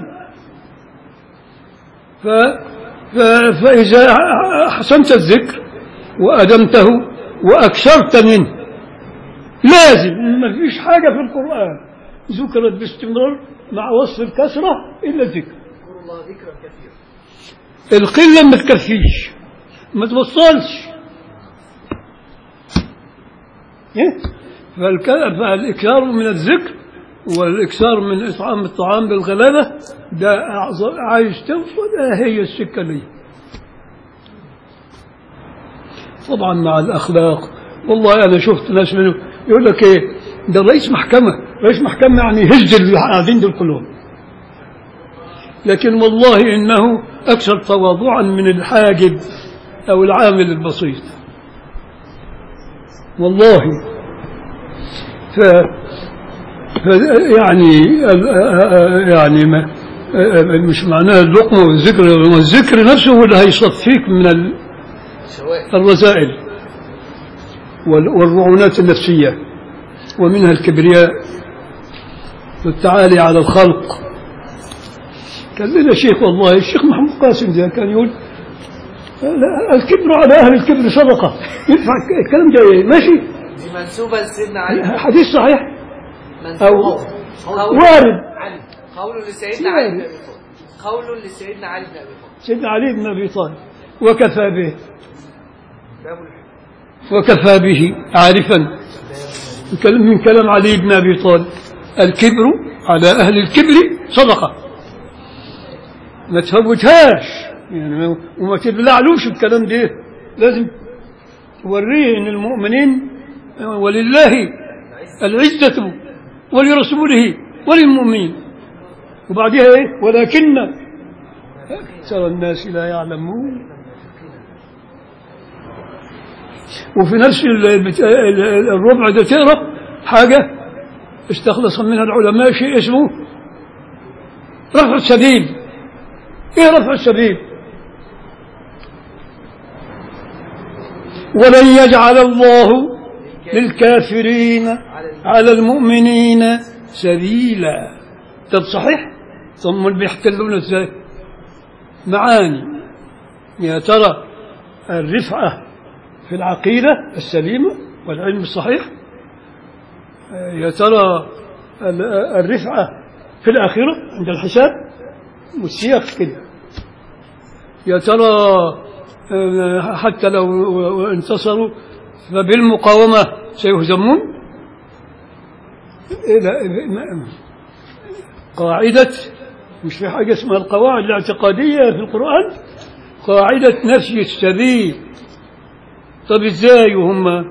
ف... ف... فإذا أحسنت الذكر وأدمته وأكثرت منه لازم ما فيش حاجة في القرآن ذكرت باستمرار مع وصف الكثرة إلا الذكر اذكروا الله ذكرا كثيرا القلة ما تكفيش ما توصلش إيه؟ فالك- فالإكثار من الذكر والإكثار من إطعام الطعام بالغلابة ده أعظم عايز توصل آه هي السكة دي طبعا مع الأخلاق والله أنا شفت ناس منهم يقول لك إيه ده رئيس محكمة رئيس محكمة يعني يهز اللي قاعدين دول كلهم لكن والله إنه أكثر تواضعا من الحاجب أو العامل البسيط والله ف, ف يعني ال- يعني ما مش معناه اللقمة والذكر والذكر نفسه هو اللي هيصفيك من ال- شوائب الرذائل وال- والرعونات النفسية ومنها الكبرياء والتعالي على الخلق كان لنا شيخ والله الشيخ محمود قاسم ده كان يقول لا، الكبر على أهل الكبر صدقة ينفع الكلام ده إيه؟ ماشي دي منسوبة لسيدنا علي حديث صحيح منسوبة قول وارد علي قول لسيدنا علي بن أبي طالب قول لسيدنا علي بن أبي طالب سيدنا علي بن أبي طالب وكفى به باب الحكم وكفى به عارفا كلام- من كلام علي بن أبي طالب الكبر على أهل الكبر صدقة ما تفوتهاش يعني ما- وما تبلعلوش الكلام ده لازم توريه ان المؤمنين ولله العزة ولرسوله وللمؤمنين وبعدها ايه ولكن أكثر الناس لا يعلمون وفي نفس ال- البت- ال- الربع ده تقرا حاجه استخلص منها العلماء شيء اسمه رفع السبيل ايه رفع السبيل ولن يجعل الله للكافرين على المؤمنين سبيلا طب صحيح ثم اللي بيحتلون ازاي معاني يا ترى الرفعه في العقيدة السليمة والعلم الصحيح آه، يا ترى ال- آه، الرفعة في الآخرة عند الحساب والسياق كده يا ترى آه، حتى لو انتصروا فبالمقاومة سيهزمون إلى ما- قاعدة مش في حاجة اسمها القواعد الاعتقادية في القرآن قاعدة نفي السبيل طب ازاي وهم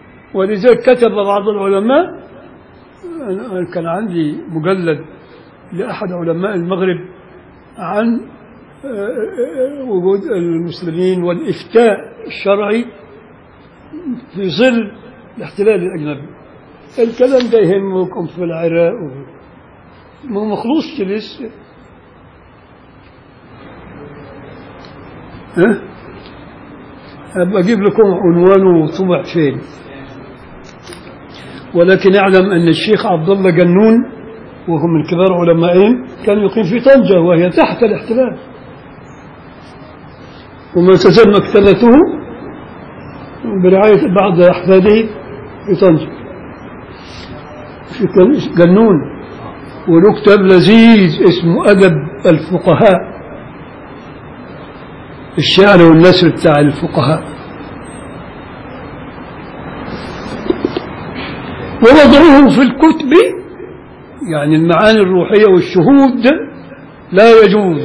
ولذلك كتب بعض العلماء أنا كان عندي مجلد لأحد علماء المغرب عن آه، آه، وجود المسلمين والإفتاء الشرعي في ظل الاحتلال الأجنبي الكلام ده يهمكم في العراق و- ما ما خلصش لسه ها أبقى أجيب لكم عنوانه طبع فين ولكن اعلم أن الشيخ عبد الله جنون وهو من كبار علمائهم كان يقيم في طنجة وهي تحت الاحتلال وما تزال مكتبته برعاية بعض أحفاده في طنجة في كان- جنون وله كتاب لذيذ اسمه أدب الفقهاء الشعر والنثر بتاع الفقهاء ووضعوه في الكتب يعني المعاني الروحية والشهود لا يجوز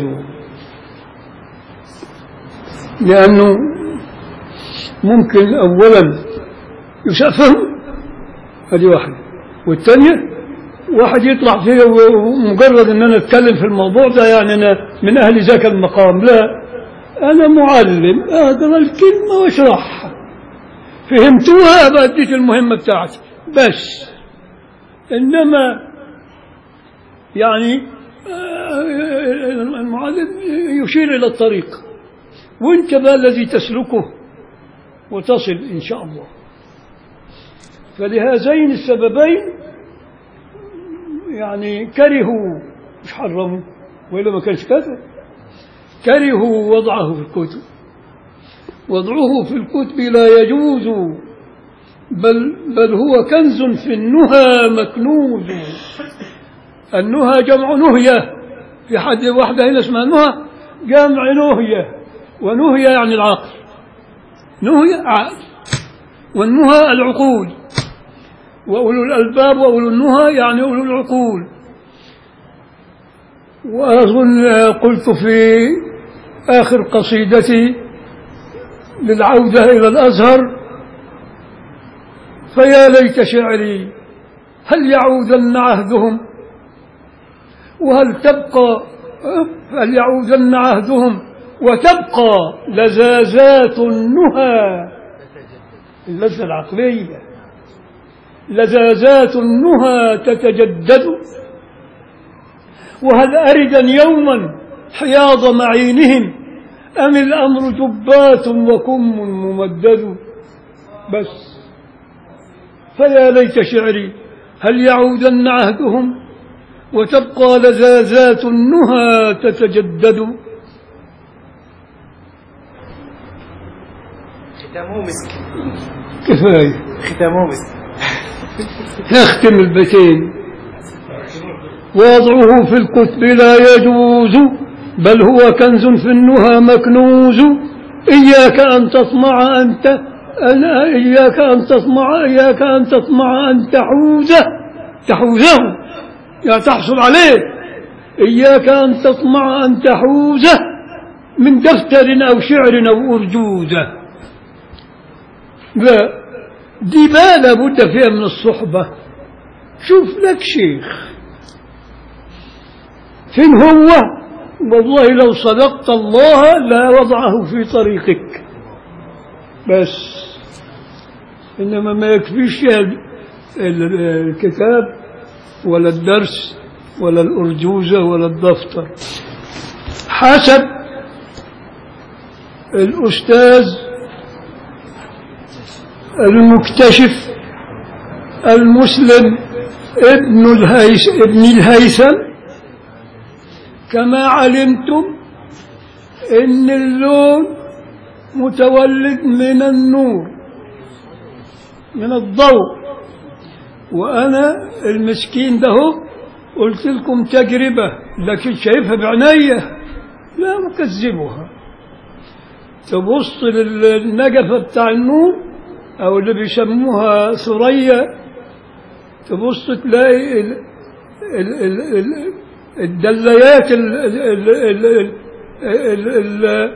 لأنه ممكن أولا يسافر هذه واحدة والثانية واحد يطلع فيها ومجرد ان انا اتكلم في الموضوع ده يعني انا من اهل ذاك المقام لا انا معلم اقرا الكلمه واشرحها فهمتوها ابقى اديت المهمه بتاعتي بس انما يعني آه، المعلم يشير الى الطريق وانت بقى الذي تسلكه وتصل ان شاء الله فلهذين السببين يعني كرهوا مش حرموا وإلا ما كانش كذا كرهوا وضعه في الكتب وضعه في الكتب لا يجوز بل بل هو كنز في النهى مكنوز النهى جمع نهية في حد واحدة هنا اسمها نهى جمع نهية ونهية يعني العقل نهية عقل والنهى العقول وأولو الألباب وأولو النهى يعني أولو العقول وأظن قلت في آخر قصيدتي للعودة إلى الأزهر فيا ليت شعري هل يعودن عهدهم وهل تبقى هل يعودن عهدهم وتبقى لزازات النهى اللذة العقلية لزازات النهى تتجدد وهل أردا يوما حياض معينهم أم الأمر جبات وكم ممدد بس فيا ليت شعري هل يعودن عهدهم وتبقى لزازات النهى تتجدد ختامه مسك كفاية ختامه مسك نختم البيتين وضعه في الكتب لا يجوز بل هو كنز في النهى مكنوز إياك أن تطمع أنت أنا إياك أن تطمع إياك أن تطمع أن تحوزه تحوزه يعني تحصل عليه إياك أن تطمع أن تحوزه من دفتر أو شعر أو أرجوزة لا دي ما لابد فيها من الصحبة شوف لك شيخ فين هو والله لو صدقت الله لا وضعه في طريقك بس إنما ما يكفيش ال- ال- الكتاب ولا الدرس ولا الأرجوزة ولا الدفتر حسب الأستاذ المكتشف المسلم ابن الهيس ابن الهيثم كما علمتم ان اللون متولد من النور من الضوء وانا المسكين ده هو قلت لكم تجربه لكن شايفها بعينيا لا مكذبها تبص للنجفه بتاع النور او اللي بيسموها ثريا تبص تلاقي ال ال ال ال الدليات ال ال ال ال ال ال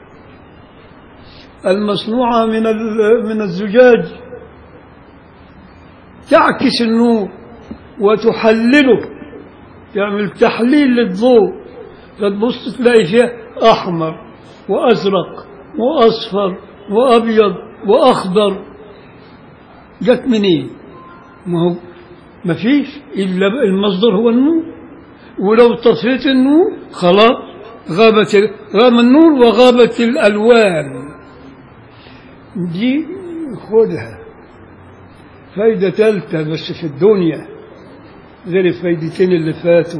المصنوعة من ال- من الزجاج تعكس النور وتحلله يعمل تحليل للضوء فتبص تلاقي فيها أحمر وأزرق وأصفر وأبيض وأخضر جت منين؟ ما هو ما فيش إلا المصدر هو النور ولو طفيت النور خلاص غابت ال- غاب النور وغابت الألوان دي خدها فايدة ثالثة بس في الدنيا غير الفايدتين اللي فاتوا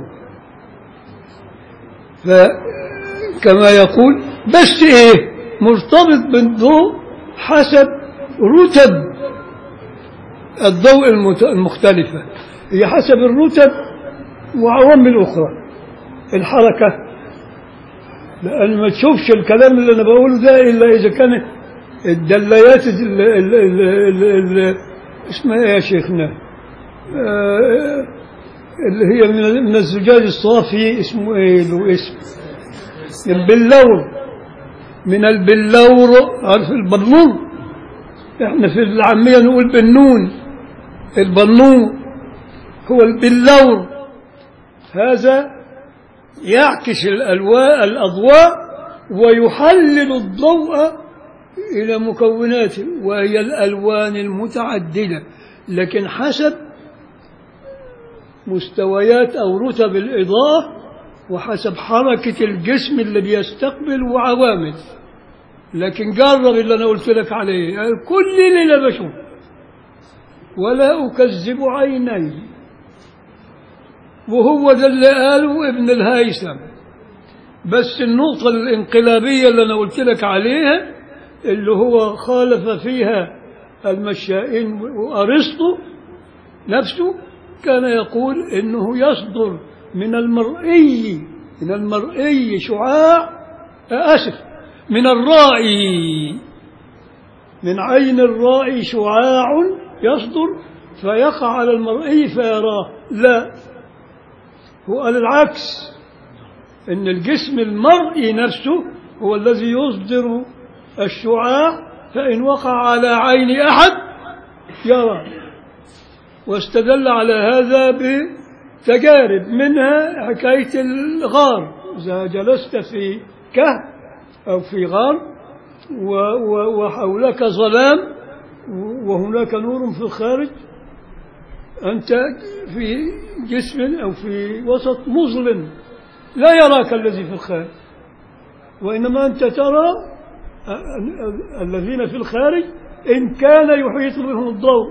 فكما يقول بس ايه مرتبط بالضوء حسب رتب الضوء المت- المختلفة هي حسب الرتب وعوامل أخرى الحركة لأن ما تشوفش الكلام اللي أنا بقوله ده إلا إذا كان الدليات ال- ال- ال- ال- ال- اسمها إيه يا شيخنا آه، اللي هي من من الزجاج الصافي اسمه إيه له اسم البلور من البلور عارف البلور احنا في العامية نقول بالنون البنور هو البلور هذا يعكس الألواء الأضواء ويحلل الضوء إلى مكوناته وهي الألوان المتعددة لكن حسب مستويات أو رتب الإضاءة وحسب حركة الجسم اللي بيستقبل وعوامل لكن جرب اللي أنا قلت لك عليه يعني كل ليلة بشوف ولا أكذب عيني وهو ده اللي قاله ابن الهيثم بس النقطة الانقلابية اللي أنا قلت لك عليها اللي هو خالف فيها المشائين وأرسطو نفسه كان يقول إنه يصدر من المرئي من المرئي شعاع آسف من الرائي من عين الرائي شعاع يصدر فيقع على المرئي فيراه لا هو قال العكس ان الجسم المرئي نفسه هو الذي يصدر الشعاع فإن وقع على عين أحد يرى واستدل على هذا بتجارب منها حكاية الغار إذا جلست في كهف أو في غار و- و- وحولك ظلام وهناك نور في الخارج أنت في جسم أو في وسط مظلم لا يراك الذي في الخارج وإنما أنت ترى ال- ال- الذين في الخارج إن كان يحيط بهم الضوء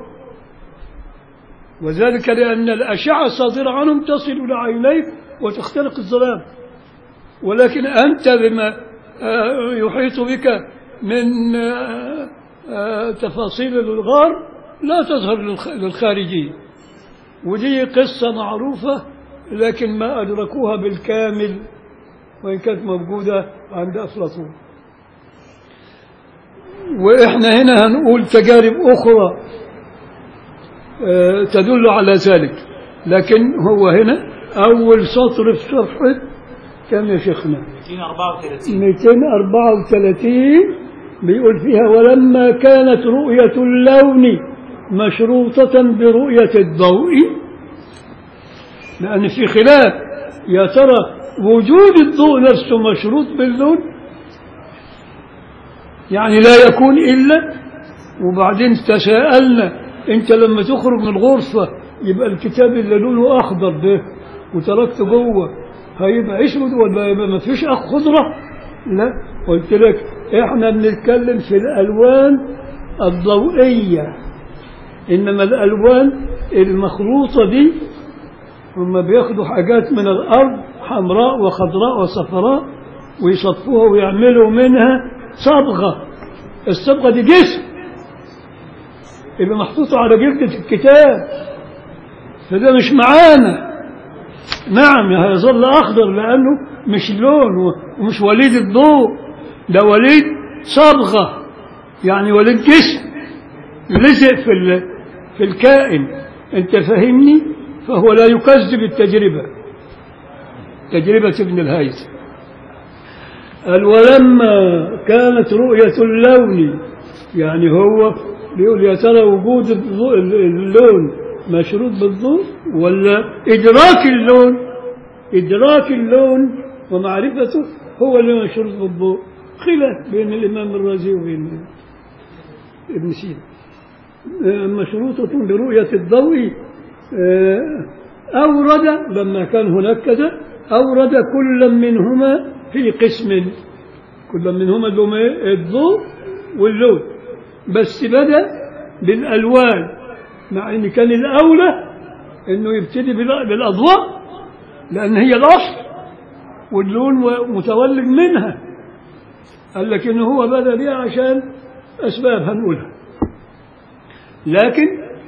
وذلك لأن الأشعة الصادرة عنهم تصل إلى عينيك وتخترق الظلام ولكن أنت بما آه، يحيط بك من آه، آه، تفاصيل الغار لا تظهر للخ- للخارجين ودي قصة معروفة لكن ما أدركوها بالكامل وإن كانت موجودة عند أفلاطون وإحنا هنا هنقول تجارب أخرى آه، تدل على ذلك لكن هو هنا أول سطر في صفحة كم يا شيخنا 234 234 بيقول فيها ولما كانت رؤية اللون مشروطة برؤية الضوء لأن في خلاف يا ترى وجود الضوء نفسه مشروط باللون يعني لا يكون إلا وبعدين تساءلنا أنت لما تخرج من الغرفة يبقى الكتاب اللي لونه أخضر ده وتركته جوه هيبقى اسود ولا يبقى ما فيش أخ خضرة لا قلت لك احنا بنتكلم في الألوان الضوئية إنما الألوان المخلوطة دي هم بياخدوا حاجات من الأرض حمراء وخضراء وصفراء ويصفوها ويعملوا منها صبغة الصبغة دي جسم يبقى محطوطة على جلدة الكتاب فده مش معانا نعم هيظل أخضر لأنه مش لون ومش وليد الضوء ده وليد صبغة يعني وليد جسم لزق في ال- في الكائن أنت فاهمني فهو لا يكذب التجربة تجربة ابن الهيثم قال ولما كانت رؤية اللون يعني هو بيقول يا ترى وجود الضوء- اللون مشروط بالضوء ولا إدراك اللون إدراك اللون ومعرفته هو اللي مشروط بالضوء خلاف بين الإمام الرازي وبين ابن سينا آه، مشروطة برؤية الضوء آه، أورد لما كان هناك كذا أورد كل منهما في قسم كل منهما اللي هم إيه؟ الضوء واللون بس بدأ بالألوان مع إن كان الأولى إنه يبتدي بال- بالأضواء لأن هي الأصل واللون متولد منها قال لك إنه هو بدأ بها عشان أسباب هنقولها لكن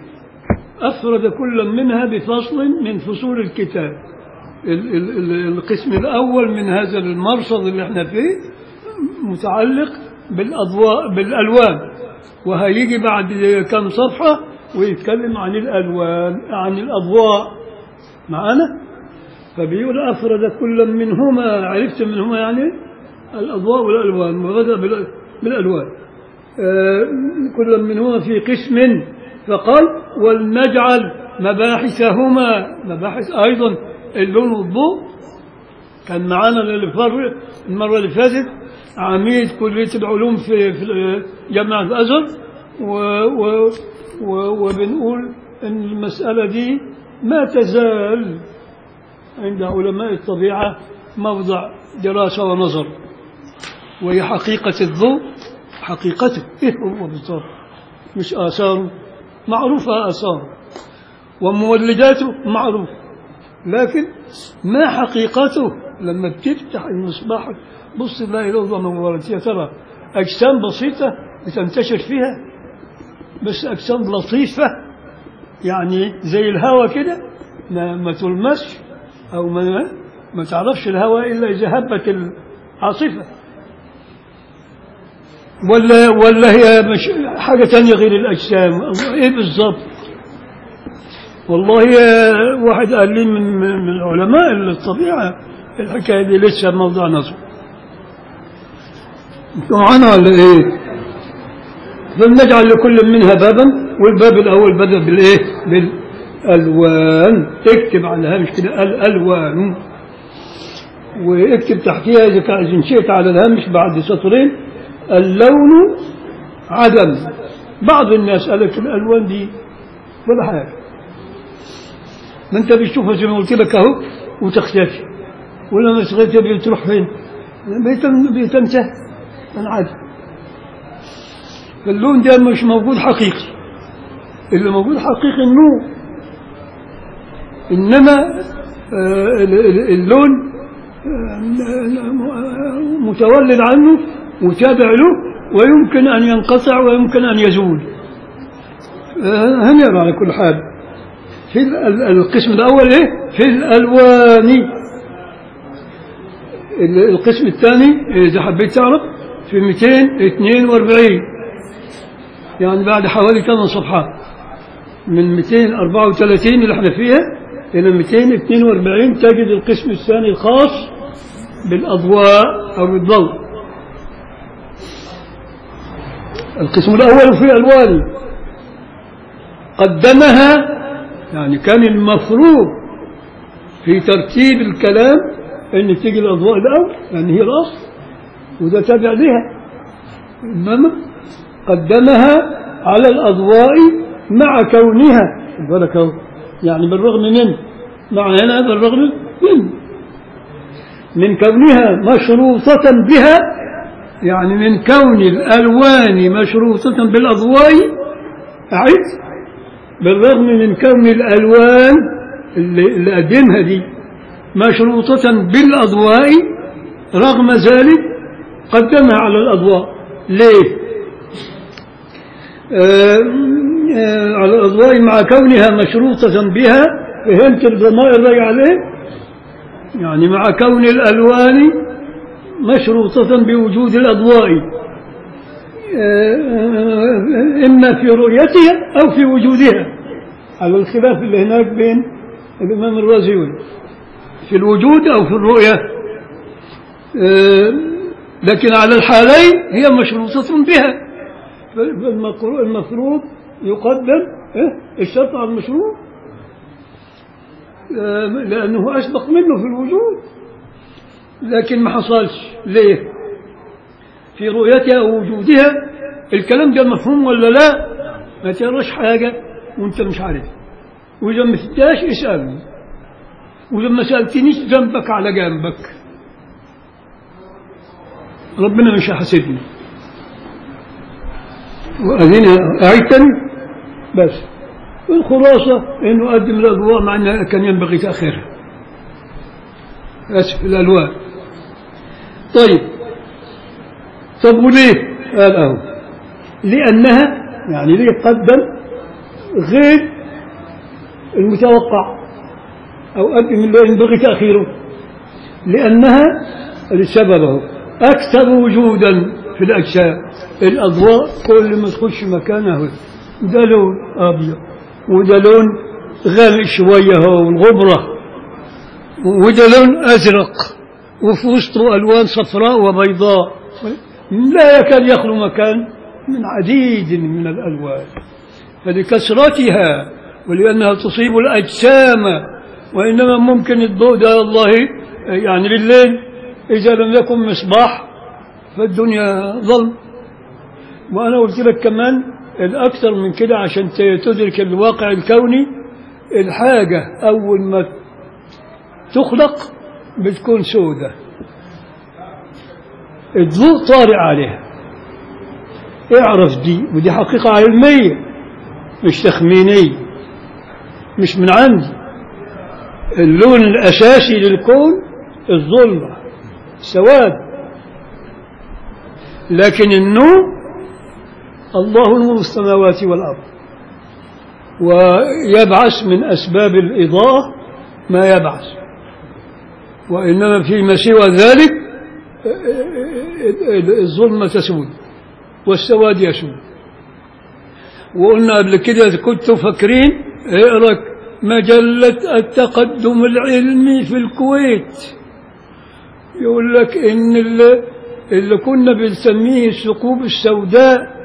أفرد كل منها بفصل من فصول الكتاب ال- ال- ال- القسم الأول من هذا المرصد اللي احنا فيه متعلق بالأضواء بالألوان وهيجي بعد كم صفحة ويتكلم عن الألوان عن الأضواء معانا فبيقول أفرد كل منهما عرفت منهما يعني الأضواء والألوان وبدأ بال- بالألوان آه، كل منهما في قسم فقال ولنجعل مباحثهما مباحث أيضا اللون والضوء كان معانا اللي فر- المرة اللي فاتت عميد كلية العلوم في, في جامعة الأزهر و و و وبنقول إن المسألة دي ما تزال عند علماء الطبيعة موضع دراسة ونظر وهي حقيقة الضوء حقيقته إيه هو بالضبط مش آثاره معروفة آثاره ومولداته معروف لكن ما حقيقته لما بتفتح المصباح بص تلاقي الأوضة منورة يا ترى أجسام بسيطة بتنتشر فيها بس أجسام لطيفة يعني زي الهواء كده ما, ما تلمسش أو ما, ما تعرفش الهواء إلا إذا هبت العاصفة ولا ولا هي مش حاجة تانية غير الأجسام الله إيه بالظبط والله يا واحد قال لي من من علماء الطبيعة الحكاية دي لسه موضوع نظر انتوا معانا ولا ايه؟ فلنجعل لكل منها بابا والباب الاول بدا بالايه؟ بالالوان اكتب على الهامش كده الالوان واكتب تحتها اذا كان إذا مشيت على الهامش بعد سطرين اللون عدم بعض الناس قال لك الالوان دي ولا حاجه ما انت بتشوفها زي ما قلت لك اهو وتختفي ولما تختفي بتروح فين؟ بيتم بيتنتهي العدم فاللون ده مش موجود حقيقي اللي موجود حقيقي النور انما آه، ال- ال- اللون آه، متولد عنه متابع له ويمكن ان ينقطع ويمكن ان يزول آه، هنقرا على كل حال في ال- ال- القسم الاول ايه في الالوان ال- القسم الثاني اذا حبيت تعرف في 242 يعني بعد حوالي 8 صفحات من 234 اللي احنا فيها الى 242 تجد القسم الثاني الخاص بالاضواء او بالضوء القسم الاول في الوان قدمها يعني كان المفروض في ترتيب الكلام ان تيجي الاضواء الاول لان هي الاصل وده تابع لها انما قدمها على الاضواء مع كونها خد بالك أهو. يعني بالرغم من مع هنا بالرغم من من كونها مشروطة بها يعني من كون الألوان مشروطة بالأضواء أعد بالرغم من كون الألوان اللي, اللي قدمها دي مشروطة بالأضواء رغم ذلك قدمها على الأضواء ليه؟ آه آه على الأضواء مع كونها مشروطة بها فهمت الضمائر راجع عليه؟ يعني مع كون الألوان مشروطة بوجود الأضواء آه، آه، إما في رؤيتها أو في وجودها على الخلاف اللي هناك بين الإمام الرازي في الوجود أو في الرؤية آه، لكن على الحالين هي مشروطة بها فالمفروض يقدم إيه؟ الشرط على المشروط آه، لأنه أسبق منه في الوجود لكن ما حصلش ليه في رؤيتها ووجودها الكلام ده مفهوم ولا لا ما تقراش حاجة وانت مش عارف وإذا ما فتاش اسألني وإذا ما سألتنيش ذنبك على جنبك ربنا مش هيحاسبني وأذن أعيدتني بس الخلاصة إنه قدم الأضواء مع أنها كان ينبغي تأخيرها آسف الألوان طيب طب وليه؟ قال أهو لأنها يعني ليه قدم غير المتوقع أو قدم اللي ينبغي تأخيره لأنها لسببه أكثر وجودا في الأجسام الأضواء كل ما تخش مكانها ده لون أبيض وده لون غامق شوية هو الغبرة وده لون أزرق وفي وسطه ألوان صفراء وبيضاء لا يكاد يخلو مكان من عديد من الألوان فلكثرتها ولأنها تصيب الأجسام وإنما ممكن الضوء ده الله يعني بالليل إذا لم يكن مصباح فالدنيا ظلم وأنا قلت لك كمان الأكثر من كده عشان تدرك الواقع الكوني الحاجة أول ما تخلق بتكون سودة الضوء طارئ عليها اعرف دي ودي حقيقة علمية مش تخمينية مش من عندي اللون الأساسي للكون الظلمة سواد لكن النور الله نور السماوات والأرض ويبعث من أسباب الإضاءة ما يبعث وإنما فيما سوى ذلك الظلمة تسود والسواد يسود وقلنا قبل كده كنتوا فاكرين اقرا مجلة التقدم العلمي في الكويت يقول لك ان اللي, اللي كنا بنسميه الثقوب السوداء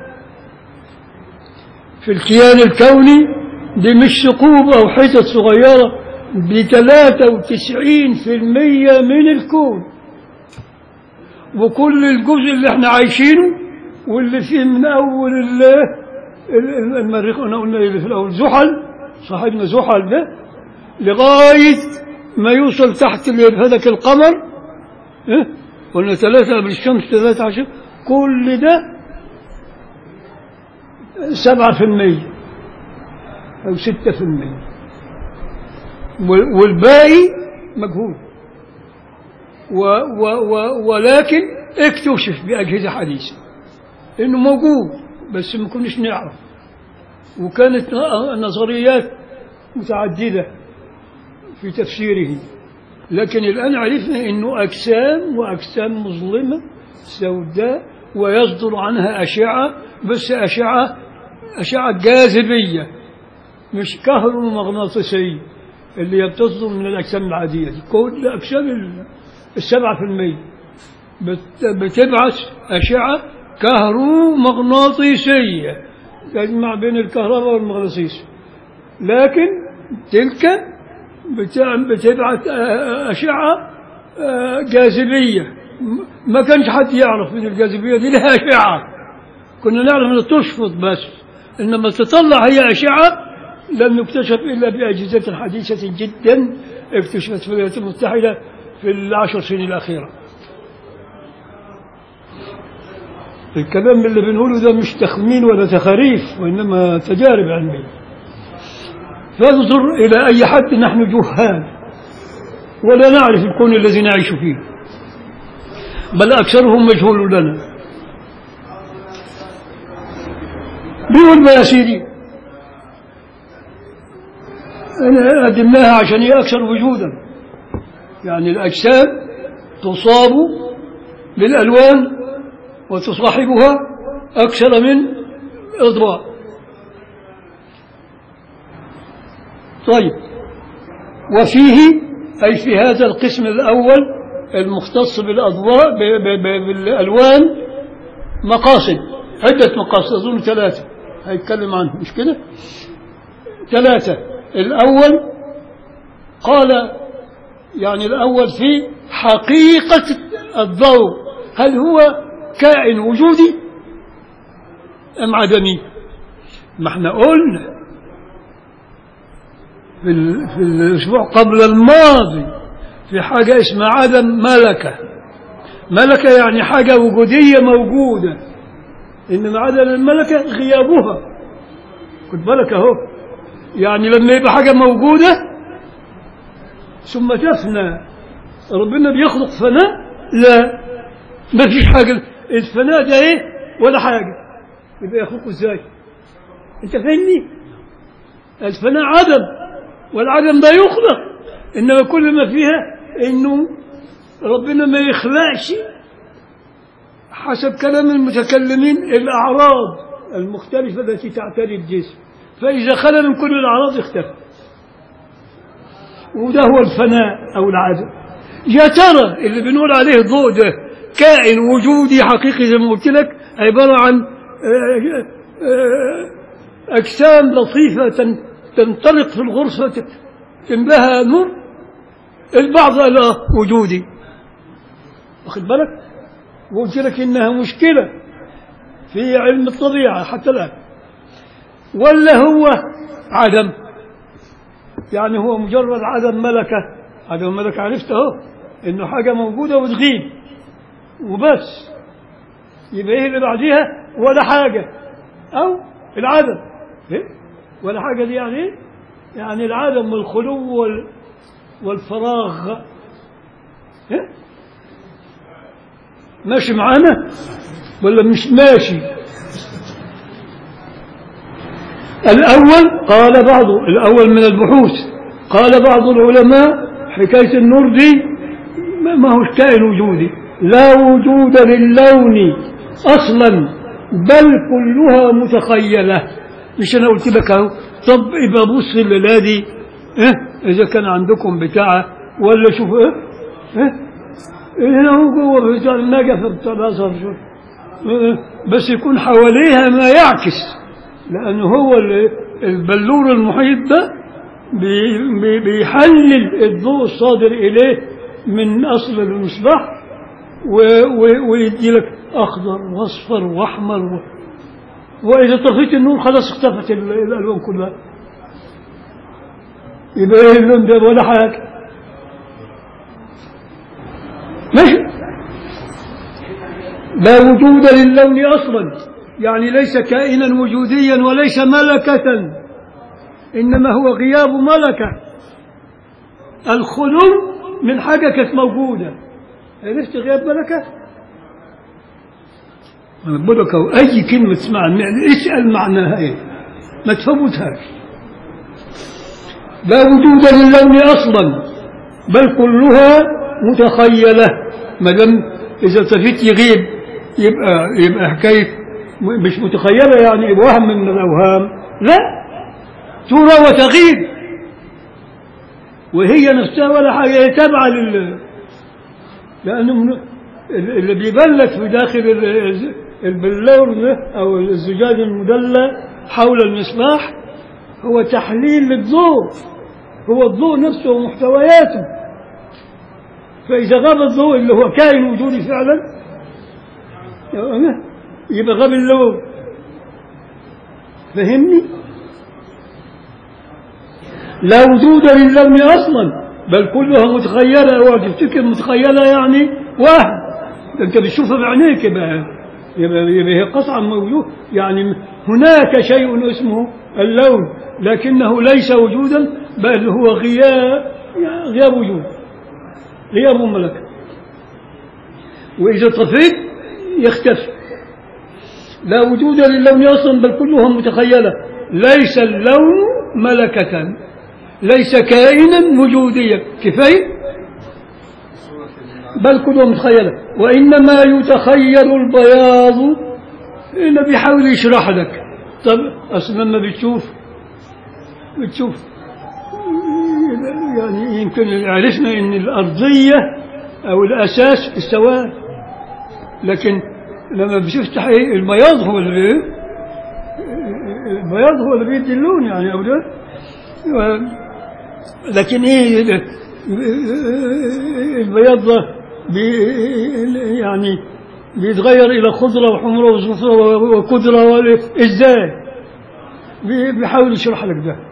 في الكيان الكوني دي مش ثقوب او حتت صغيرة بثلاثة وتسعين في المية من الكون وكل الجزء اللي احنا عايشينه واللي فيه من اول المريخ انا قلنا اللي في الاول زحل صاحبنا زحل ده لغاية ما يوصل تحت هذاك القمر اه؟ قلنا ثلاثة قبل الشمس ثلاثة عشر كل ده سبعة في المية أو ستة في المية والباقي مجهول و و و ولكن اكتشف بأجهزة حديثة إنه موجود بس ما كناش نعرف وكانت نظريات متعددة في تفسيره لكن الآن عرفنا إنه أجسام وأجسام مظلمة سوداء ويصدر عنها أشعة بس أشعة أشعة جاذبية مش كهرومغناطيسية اللي هي بتصدر من الأجسام العادية دي كل أجسام السبعة في المية بتبعث أشعة كهرومغناطيسية تجمع بين الكهرباء والمغناطيس لكن تلك بتبعث أشعة جاذبية ما كانش حد يعرف من الجاذبية دي لها أشعة كنا نعرف أنها تشفط بس إنما تطلع هي أشعة لم يكتشف إلا بأجهزة حديثة جدا اكتشفت في الولايات المتحدة في العشر سنين الأخيرة الكلام اللي بنقوله ده مش تخمين ولا تخاريف وإنما تجارب علمية فانظر إلى أي حد نحن جهال ولا نعرف الكون الذي نعيش فيه بل أكثرهم مجهول لنا بيقول بقى يا سيدي أنا قدمناها عشان هي أكثر وجودا يعني الأجسام تصاب بالألوان وتصاحبها أكثر من إضواء طيب وفيه أي في هذا القسم الأول المختص بالأضواء بالألوان مقاصد عدة مقاصد أظن ثلاثة هيتكلم عنه مش كده ثلاثة الأول قال يعني الأول في حقيقة الضوء هل هو كائن وجودي أم عدمي ما احنا قلنا في, ال- في الأسبوع قبل الماضي في حاجة اسمها عدم ملكة ملكة يعني حاجة وجودية موجودة إنما عدم الملكة غيابها خد بالك أهو يعني لما يبقى حاجة موجودة ثم تفنى ربنا بيخلق فناء لا ما فيش حاجة الفناء ده ايه ولا حاجة يبقى يخلقه ازاي انت فاهمني الفناء عدم والعدم لا يخلق انما كل ما فيها انه ربنا ما يخلقش حسب كلام المتكلمين الاعراض المختلفة التي تعتري الجسم فإذا خلى من كل الأعراض اختفى وده هو الفناء أو العدم يا ترى اللي بنقول عليه الضوء ده كائن وجودي حقيقي زي ما قلت لك عبارة عن آه، آه، أجسام لطيفة تن- تنطلق في الغرفة ت- تملاها نور البعض قال آه وجودي واخد بالك وقلت لك إنها مشكلة في علم الطبيعة حتى الآن ولا هو عدم يعني هو مجرد عدم ملكة عدم ملكة عرفت اهو انه حاجة موجودة وتغيب وبس يبقى ايه اللي بعديها ولا حاجة او العدم إيه؟ ولا حاجة دي يعني ايه يعني العدم والخلو وال والفراغ إيه؟ ماشي معانا ولا مش ماشي الأول قال بعض الأول من البحوث قال بعض العلماء حكاية النور دي ما ما هوش كائن وجودي لا وجود للون أصلا بل كلها متخيلة مش أنا قلت لك أهو طب يبقى بص الليلة دي إيه إذا كان عندكم بتاع ولا شوف إيه إيه هنا هو جوه بتاع النجفة بتاع الأزهر شوف إيه؟ بس يكون حواليها ما يعكس لأنه هو ال- البلور المحيط ده بي- بي- بيحلل الضوء الصادر إليه من أصل المصباح و- و- ويدي لك أخضر وأصفر وأحمر و... وإذا طفيت النور خلاص اختفت ال- الألوان كلها يبقى إيه اللون ده ولا حاجة ماشي لا وجود للون أصلا يعني ليس كائنا وجوديا وليس ملكة إنما هو غياب ملكة الخلو من حاجة كانت موجودة عرفت غياب ملكة؟ أنا بقول لك أهو، أي كلمة تسمعها يعني اسأل معناها إيه ما تفوتهاش لا وجود للون أصلا بل كلها متخيلة ما دام إذا التفت يغيب يبقى يبقى حكاية م- مش متخيلة يعني يبقى وهم من الأوهام لا ترى وتغيب وهي نفسها ولا حاجة هي تابعة لل لأنه من اللي بيبلت في داخل ال- البلور ده أو الزجاج المدلى حول المصباح هو تحليل للضوء هو الضوء نفسه ومحتوياته فإذا غاب الضوء اللي هو كائن وجودي فعلا يبقى غاب اللون فهمني؟ لا وجود للون أصلا بل كلها متخيلة اوعى تفتكر متخيلة يعني وهم ده أنت بتشوفها بعينيك يبقى يبقى, يبقى هي قطعا موجود يعني هناك شيء اسمه اللون لكنه ليس وجودا بل هو غياب غياب وجود غياب ملكة وإذا طفيت يختفي لا وجود للون أصلا بل كلها متخيلة ليس اللون ملكة ليس كائنا وجوديا كفاية بل كلها متخيلة وإنما يتخيل البياض إنه بيحاول يشرح لك طب أصلا لما بتشوف بتشوف يعني يمكن عرفنا ان الارضيه او الاساس السواد لكن لما بتفتح ايه البياض هو اللي بي- البياض هو اللي بيدي اللون يعني او ده لكن ايه ال- البياض ده بي يعني بيتغير الى خضره وحمره وصفرة وكدره وال- ازاي؟ بي- بيحاول يشرح لك ده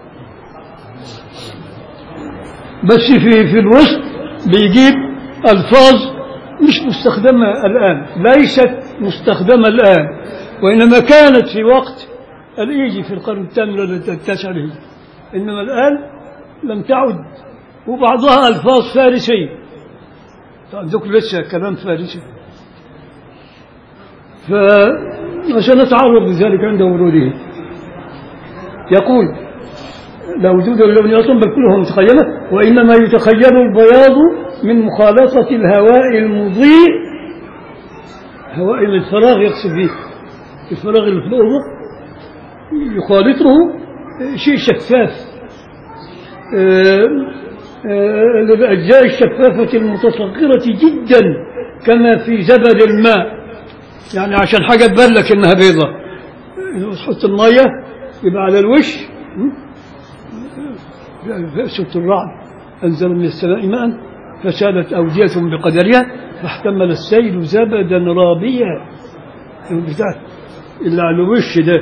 بس في في الوسط بيجيب الفاظ مش مستخدمه الان ليست مستخدمه الان وانما كانت في وقت الايجي في القرن الثامن ولا التاسع الهجري انما الان لم تعد وبعضها الفاظ فارسيه عندك لسه كلام فارسي فعشان نتعرض لذلك عند وروده يقول لا وجود اللون اصلا بل كلها متخيله وانما يتخيل البياض من مخالطه الهواء المضيء هواء الفراغ يقصد به الفراغ اللي في الاوضه يخالطه شيء شفاف آه، آه، للأجزاء الشفافة المتصغرة جدا كما في زبد الماء يعني عشان حاجة تبان لك إنها بيضة تحط المية يبقى على الوش سورة الرعد أنزل من السماء ماء فسالت أودية بقدرها فاحتمل السيل زبدا رابيا بتاع اللي على الوش ده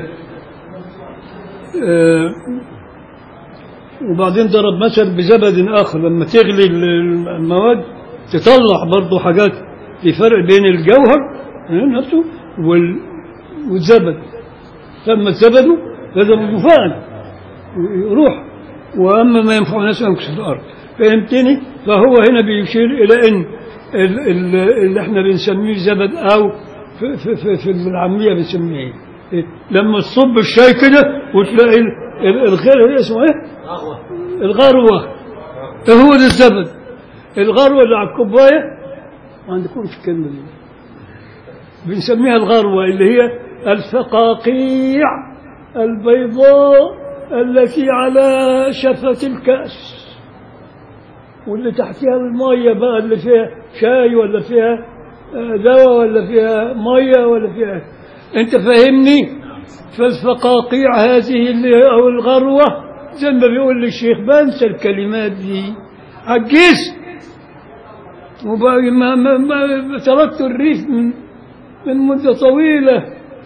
آه، وبعدين ضرب مثل بزبد آخر لما تغلي ال- المواد تطلع برضه حاجات في فرق بين الجوهر نفسه وال- والزبد لما الزبد يذهب جفاء يروح واما ما ينفع الناس ينكس في الارض فهمتني فهو هنا بيشير الى ان ال- ال- اللي احنا بنسميه زبد او في, في, في, في العاميه بنسميه ايه؟ إيه؟ لما تصب الشاي كده وتلاقي ال- ال- الغير اسمه ايه؟ الغروه ده هو ده الزبد الغروه اللي على الكوبايه ما عندكمش الكلمه دي بنسميها الغروة اللي هي الفقاقيع البيضاء التي على شفة الكأس واللي تحتها المية بقى اللي فيها شاي ولا فيها آه، دواء ولا فيها مية ولا فيها انت فاهمني فالفقاقيع هذه اللي او الغروة زي ما بيقول لي الشيخ بنسى الكلمات دي عجزت وبقى ما ما ما تركت الريف من من مدة طويلة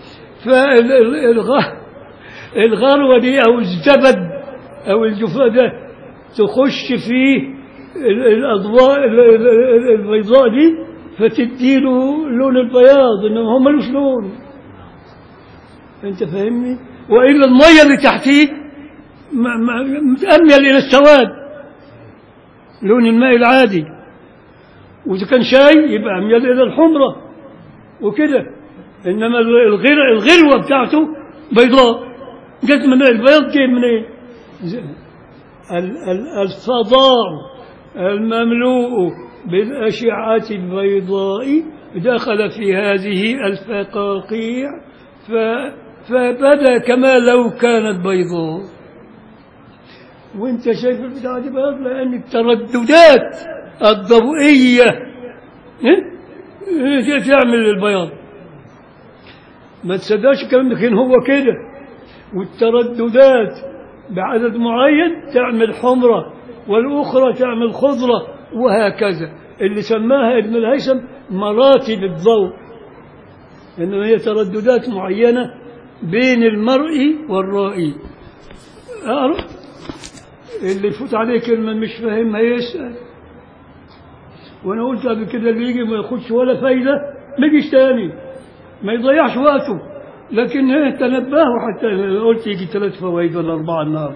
فالغروة دي أو الزبد أو الجفاء ده تخش فيه ال- الأضواء ال- ال- ال- البيضاء دي فتديله لون البياض إنما هو ملوش لون أنت فاهمني؟ وإلا المية اللي تحتيه ما- ما- متأمل إلى السواد لون الماء العادي وإذا كان شاي يبقى أميل إلى الحمرة وكده انما الغير الغروه بتاعته بيضاء جت من البيض جاي من ايه؟ ال- ال- الفضاء المملوء بالأشعة البيضاء دخل في هذه الفقاقيع ف- فبدا كما لو كانت بيضاء وانت شايف البتاعة دي بيض لأن الترددات الضوئية إيه؟ إيه تعمل البياض ما تصدقش الكلام ده لكن هو كده والترددات بعدد معين تعمل حمرة والأخرى تعمل خضرة وهكذا اللي سماها ابن الهيثم مراتب الضوء إنما هي ترددات معينة بين المرء والرائي أعرف اللي يفوت عليه كلمة مش فاهمها يسأل وانا قلت قبل كده اللي يجي ما ياخدش ولا فايده ما يجيش تاني ما يضيعش وقته لكن ايه تنبهوا حتى قلت يجي ثلاث فوائد ولا اربعه النهارده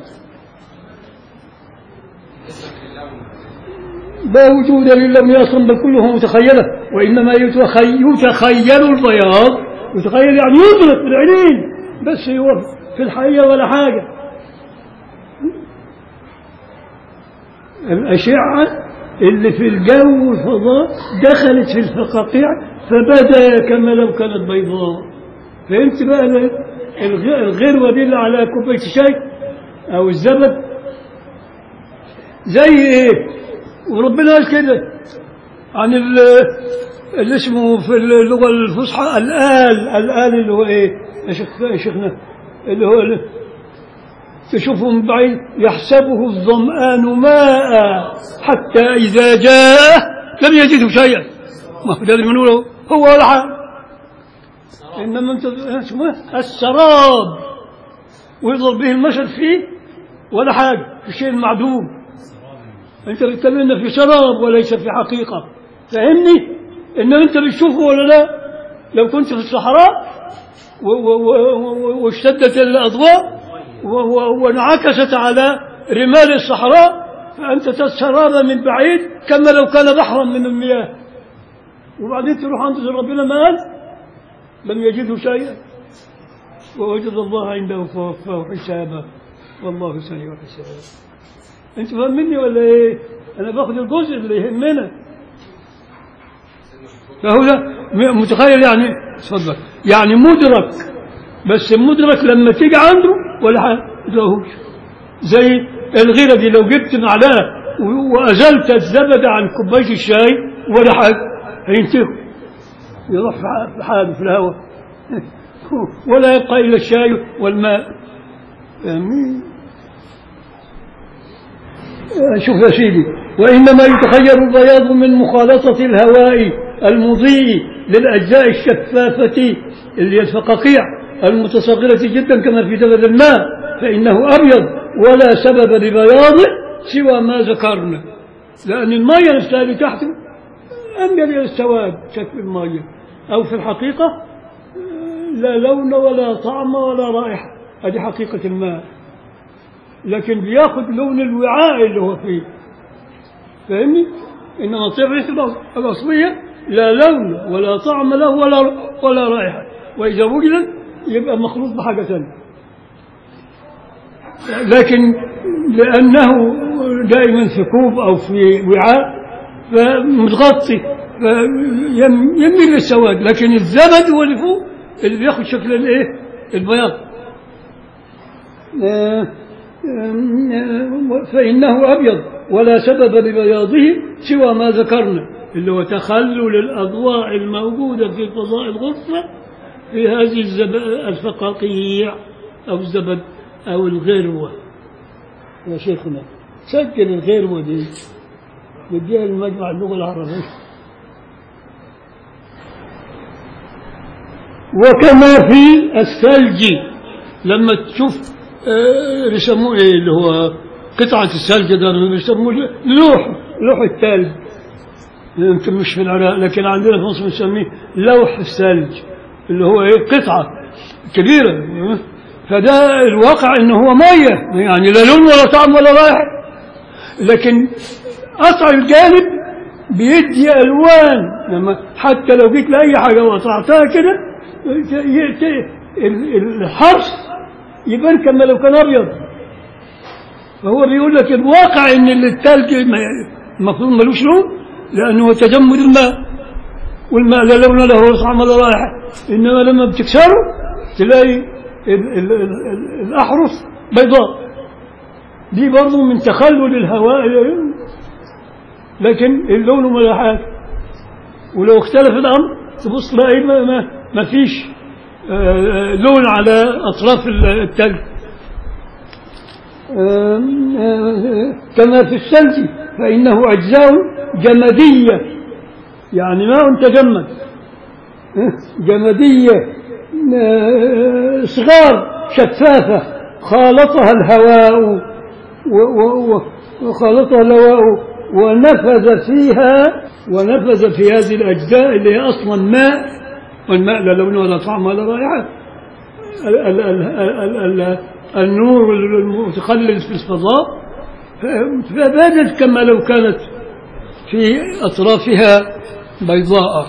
لا وجود للون اصلا بل كله متخيله وانما يتخي- يتخيل البياض يتخيل يعني يدرك بالعينين بس هو في الحقيقه ولا حاجه الأشعة اللي في الجو والفضاء دخلت في الفقاقيع فبدا كما لو كانت بيضاء فهمت بقى ال- الغ- الغروة دي اللي على كوباية الشاي أو الزبد زي إيه وربنا قال كده عن ال- اللي اسمه في اللغة الفصحى الآل الآل اللي هو إيه يا شيخ- يا شيخنا اللي هو ال- تشوفه من بعيد يحسبه الظمآن ماء حتى إذا جاء لم يجده شيئا ما هو ده اللي بنقوله هو ولا حاجة إنما أنت اسمه السراب ويضرب به المثل فيه ولا حاجة في الشيء المعدوم أنت بتكلمنا في سراب وليس في حقيقة فهمني إن أنت بتشوفه ولا لا لو كنت في الصحراء و- و- و- و- واشتدت الأضواء و- و- وانعكست على رمال الصحراء فأنت تسراب من بعيد كما لو كان بحرا من المياه وبعدين تروح عند ربنا ما قال لم يجده شيئا ووجد الله عنده فوفاه حسابه والله سريع الحساب انت فاهمني ولا ايه انا باخد الجزء اللي يهمنا فهو ده م- متخيل يعني اتفضل يعني مدرك بس المدرك لما تيجي عنده ولا حاجه تلاقوش زي الغيره دي لو جبت معلقه و- وازلت الزبد عن كوبايه الشاي ولا حاجه هينتهوا يروح في ح- في حاله في الهواء ولا يبقى الا الشاي والماء فاهمين شوف يا سيدي وإنما يتخير البياض من مخالطة الهواء المضيء للأجزاء الشفافة اللي هي الفقاقيع المتصغرة جدا كما في زبد الماء فإنه أبيض ولا سبب لبياضه سوى ما ذكرنا لأن المية نفسها اللي تحته أميل إلى السواد شكل المية أو في الحقيقة لا لون ولا طعم ولا رائحة هذه حقيقة الماء لكن بياخذ لون الوعاء اللي هو فيه فاهمني؟ انما الطبيعه الاصليه لا لون ولا طعم له ولا ولا رائحه واذا وجدت يبقى مخلوط بحاجه ثانيه لكن لانه دائما في كوب او في وعاء فمتغطي فيميل للسواد لكن الزبد هو اللي فوق اللي بياخذ شكل الايه؟ البياض آه فإنه أبيض ولا سبب لبياضه سوى ما ذكرنا اللي هو تخلل الأضواء الموجودة في فضاء الغرفة في هذه الزب... الفقاقيع أو الزبد أو الغروة يا شيخنا سجل الغروة دي نديها لمجمع اللغة العربية وكما في الثلج لما تشوف آه، بيسموه ايه اللي هو قطعة الثلج ده بيسموه لوح لوح الثلج يمكن مش في العراق لكن عندنا في مصر بنسميه لوح الثلج اللي هو ايه قطعة كبيرة فده الواقع انه هو مية يعني لا لون ولا طعم ولا رائحة لكن قطع الجانب بيدي الوان لما حتى لو جيت لاي حاجه وقطعتها كده ت- ت- ال- الحرف يبان كما لو كان ابيض فهو بيقول لك الواقع ان التلج ما- المفروض ملوش لون لانه هو تجمد الماء والماء لا لون له ولا طعم ولا رائحه انما لما بتكسره تلاقي ال- ال- ال- ال- الاحرف بيضاء دي برضه من تخلل الهواء لكن اللون ولا حاجه ولو اختلف الامر تبص تلاقي ما, ما, ما فيش آه، لون على اطراف التلج آم، آه، كما في الثلج فانه اجزاء جمديه يعني ماء تجمد آه، جمديه آه، صغار شفافه خالطها الهواء و- و- و- وخالطها الهواء ونفذ فيها ونفذ في هذه الأجزاء اللي هي أصلا ماء والماء لا لون ولا طعم ولا رائحة ال- ال- ال- ال- ال- النور المتخلل في الفضاء فبادت كما لو كانت في أطرافها بيضاء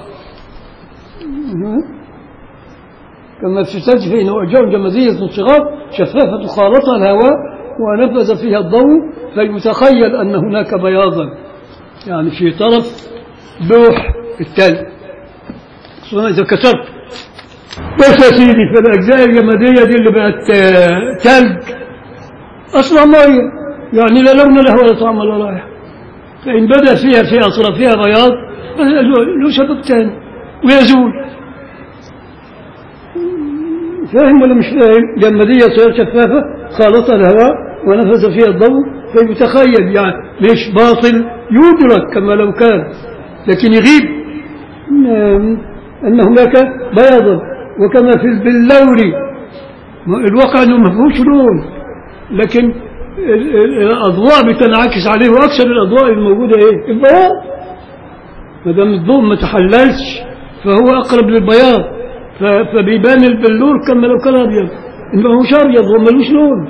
كما في الثلج فإنه أجار جمادية صغار شفافة خالطها الهواء ونفذ فيها الضوء فيتخيل أن هناك بياضا يعني في طرف لوح التلج خصوصا إذا كسرت بس يا سيدي في الأجزاء الجمادية دي اللي بقت آه، تلج أصلا مية يعني لا لون له ولا طعم ولا رائحة فإن بدا فيها في أطرافها بياض له سبب ثاني ويزول فاهم ولا مش فاهم لما دي تصير شفافة خالطها الهواء ونفذ فيها الضوء فيتخيل يعني ليش باطل يدرك كما لو كان لكن يغيب آم، أن هناك بياضا وكما في البلوري الواقع أنه ما فيهوش لون لكن ال- ال- الأضواء بتنعكس عليه وأكثر الأضواء الموجودة إيه؟ البياض ما دام الضوء ما تحللش فهو أقرب للبياض ف- فبيبان البلور كما لو كان أبيض إنما هوش أبيض وملوش لون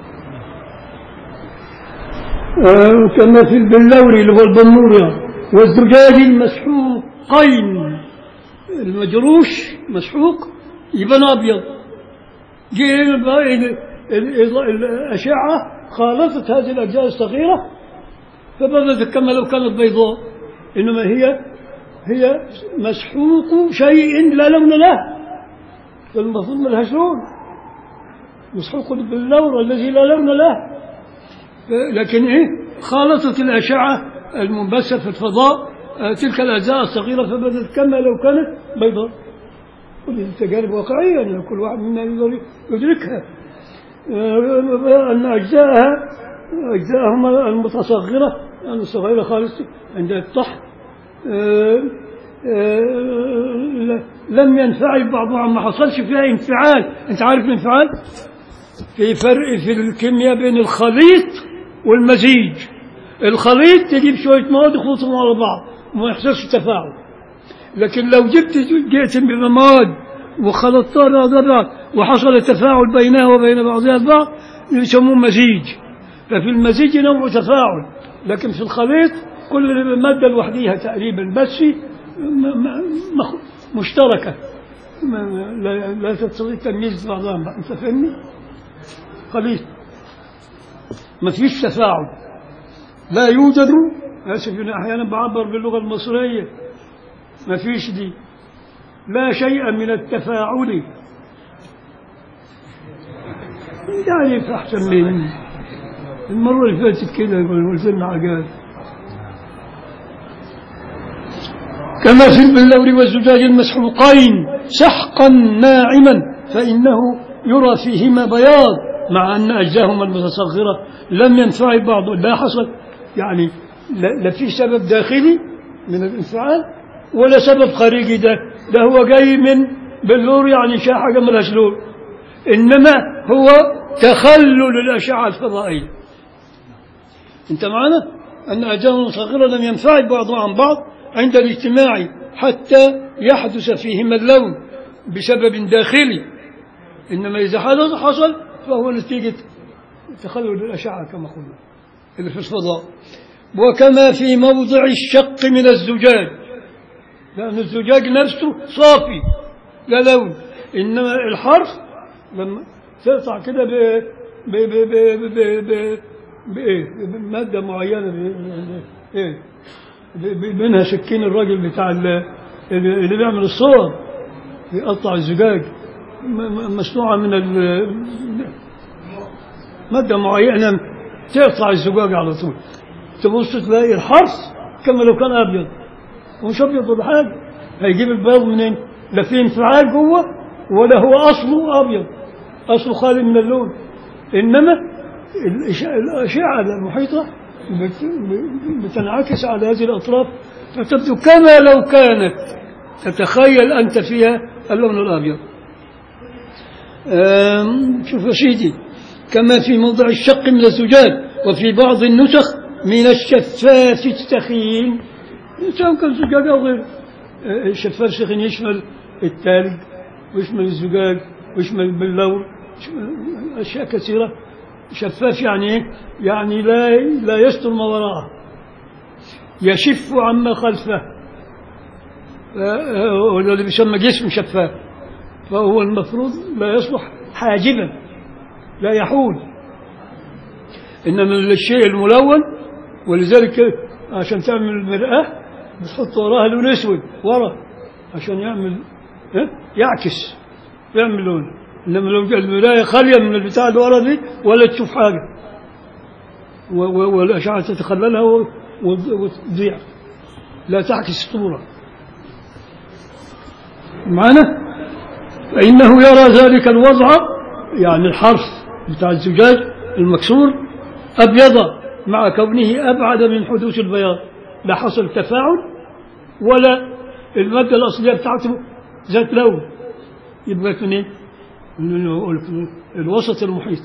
آه، كما في البلوري اللي هو البنور يعني والزجاج المسحوقين المجروش مسحوق يبان أبيض جه بقى ال- ال- ال- الأشعة خالطت هذه الأجزاء الصغيرة فبدت كما لو كانت بيضاء إنما هي هي مسحوق شيء لا لون له فالمفروض ما لهاش لون مسحوق باللون الذي لا لون له لكن ايه خالطت الاشعه المنبثه في الفضاء آه، تلك الاجزاء الصغيره فبدت كما لو كانت بيضاء ودي تجارب واقعيه يعني كل واحد منا يقدر يدركها آه، ان اجزاءها اجزاءهم المتصغره يعني الصغيره خالص عند الطحن آه، آه، ل- لم ينفعل بعضها ما حصلش فيها انفعال انت عارف الانفعال في فرق في الكيمياء بين الخليط والمزيج الخليط تجيب شوية مواد يخلطهم على بعض وما يحصلش تفاعل لكن لو جبت جئت بمواد وخلطتها بعضها بعض وحصل تفاعل بينها وبين بعضها البعض يسموه مزيج ففي المزيج نوع تفاعل لكن في الخليط كل مادة لوحديها تقريبا بس م- م- مخ- مشتركة ما- لا, لا تستطيع تمييز بعضها عن بعض انت فاهمني؟ خليط ما فيش تفاعل لا يوجد اسف انا احيانا بعبر باللغه المصريه ما فيش دي لا شيء من التفاعل يعني احسن مني المره اللي فاتت كده قلت لنا عجال كما في البلور والزجاج المسحوقين سحقا ناعما فإنه يرى فيهما بياض مع أن أجزاهما المتصغرة لم ينفعل بعض لا حصل يعني لا لا في سبب داخلي من الانفعال ولا سبب خارجي ده ده هو جاي من بلور يعني شاء حاجة ملهاش لون إنما هو تخلل الأشعة الفضائية أنت معنا أن أجزاء مصغرة لم ينفعل بعضها عن بعض عند الاجتماع حتى يحدث فيهما اللون بسبب داخلي إنما إذا حدث حصل فهو نتيجة تخلل الأشعة كما قلنا اللي في الفضاء وكما في موضع الشق من الزجاج لأن الزجاج نفسه صافي لا لون إنما الحرف لما تقطع كده ب ب ب ب ب ب بإيه؟ بمادة معينة ب- إيه؟ ب- ب- منها سكين الراجل بتاع ال- اللي اللي بيعمل الصور يقطع الزجاج م- م- مصنوعة من ال- مادة معينة تقطع الزجاج على طول تبص تلاقي الحرف كما لو كان أبيض ومش أبيض ولا حاجة هيجيب البياض منين؟ لا في انفعال جوه ولا هو أصله أبيض أصله خالي من اللون إنما الإش- الأشعة المحيطة بت- بتنعكس على هذه الأطراف فتبدو كما لو كانت تتخيل أنت فيها اللون الأبيض آم، شوف يا سيدي كما في موضع الشق من الزجاج وفي بعض النسخ من الشفاف السخين سواء كان زجاج أو غيره آه، الشفاف السخين يشمل الثلج ويشمل الزجاج ويشمل البلور يشمل أشياء كثيرة شفاف يعني إيه؟ يعني لا لا يستر ما وراءه يشف عما خلفه آه، هو الذي بيسمى جسم شفاف فهو المفروض لا يصلح حاجبا لا يحول انما الشيء الملون ولذلك عشان تعمل المرآة بتحط وراها لون اسود ورا عشان يعمل إيه؟ يعكس يعمل لون انما لو جاء المراية خالية من البتاع اللي ورا دي ولا تشوف حاجة و- و- والأشعة تتخللها و- و- وتضيع لا تعكس الصورة معنا فإنه يرى ذلك الوضع يعني الحرف بتاع الزجاج المكسور أبيض مع كونه أبعد من حدوث البياض لا حصل تفاعل ولا المادة الأصلية بتاعته ذات لون يبقى من من الوسط المحيط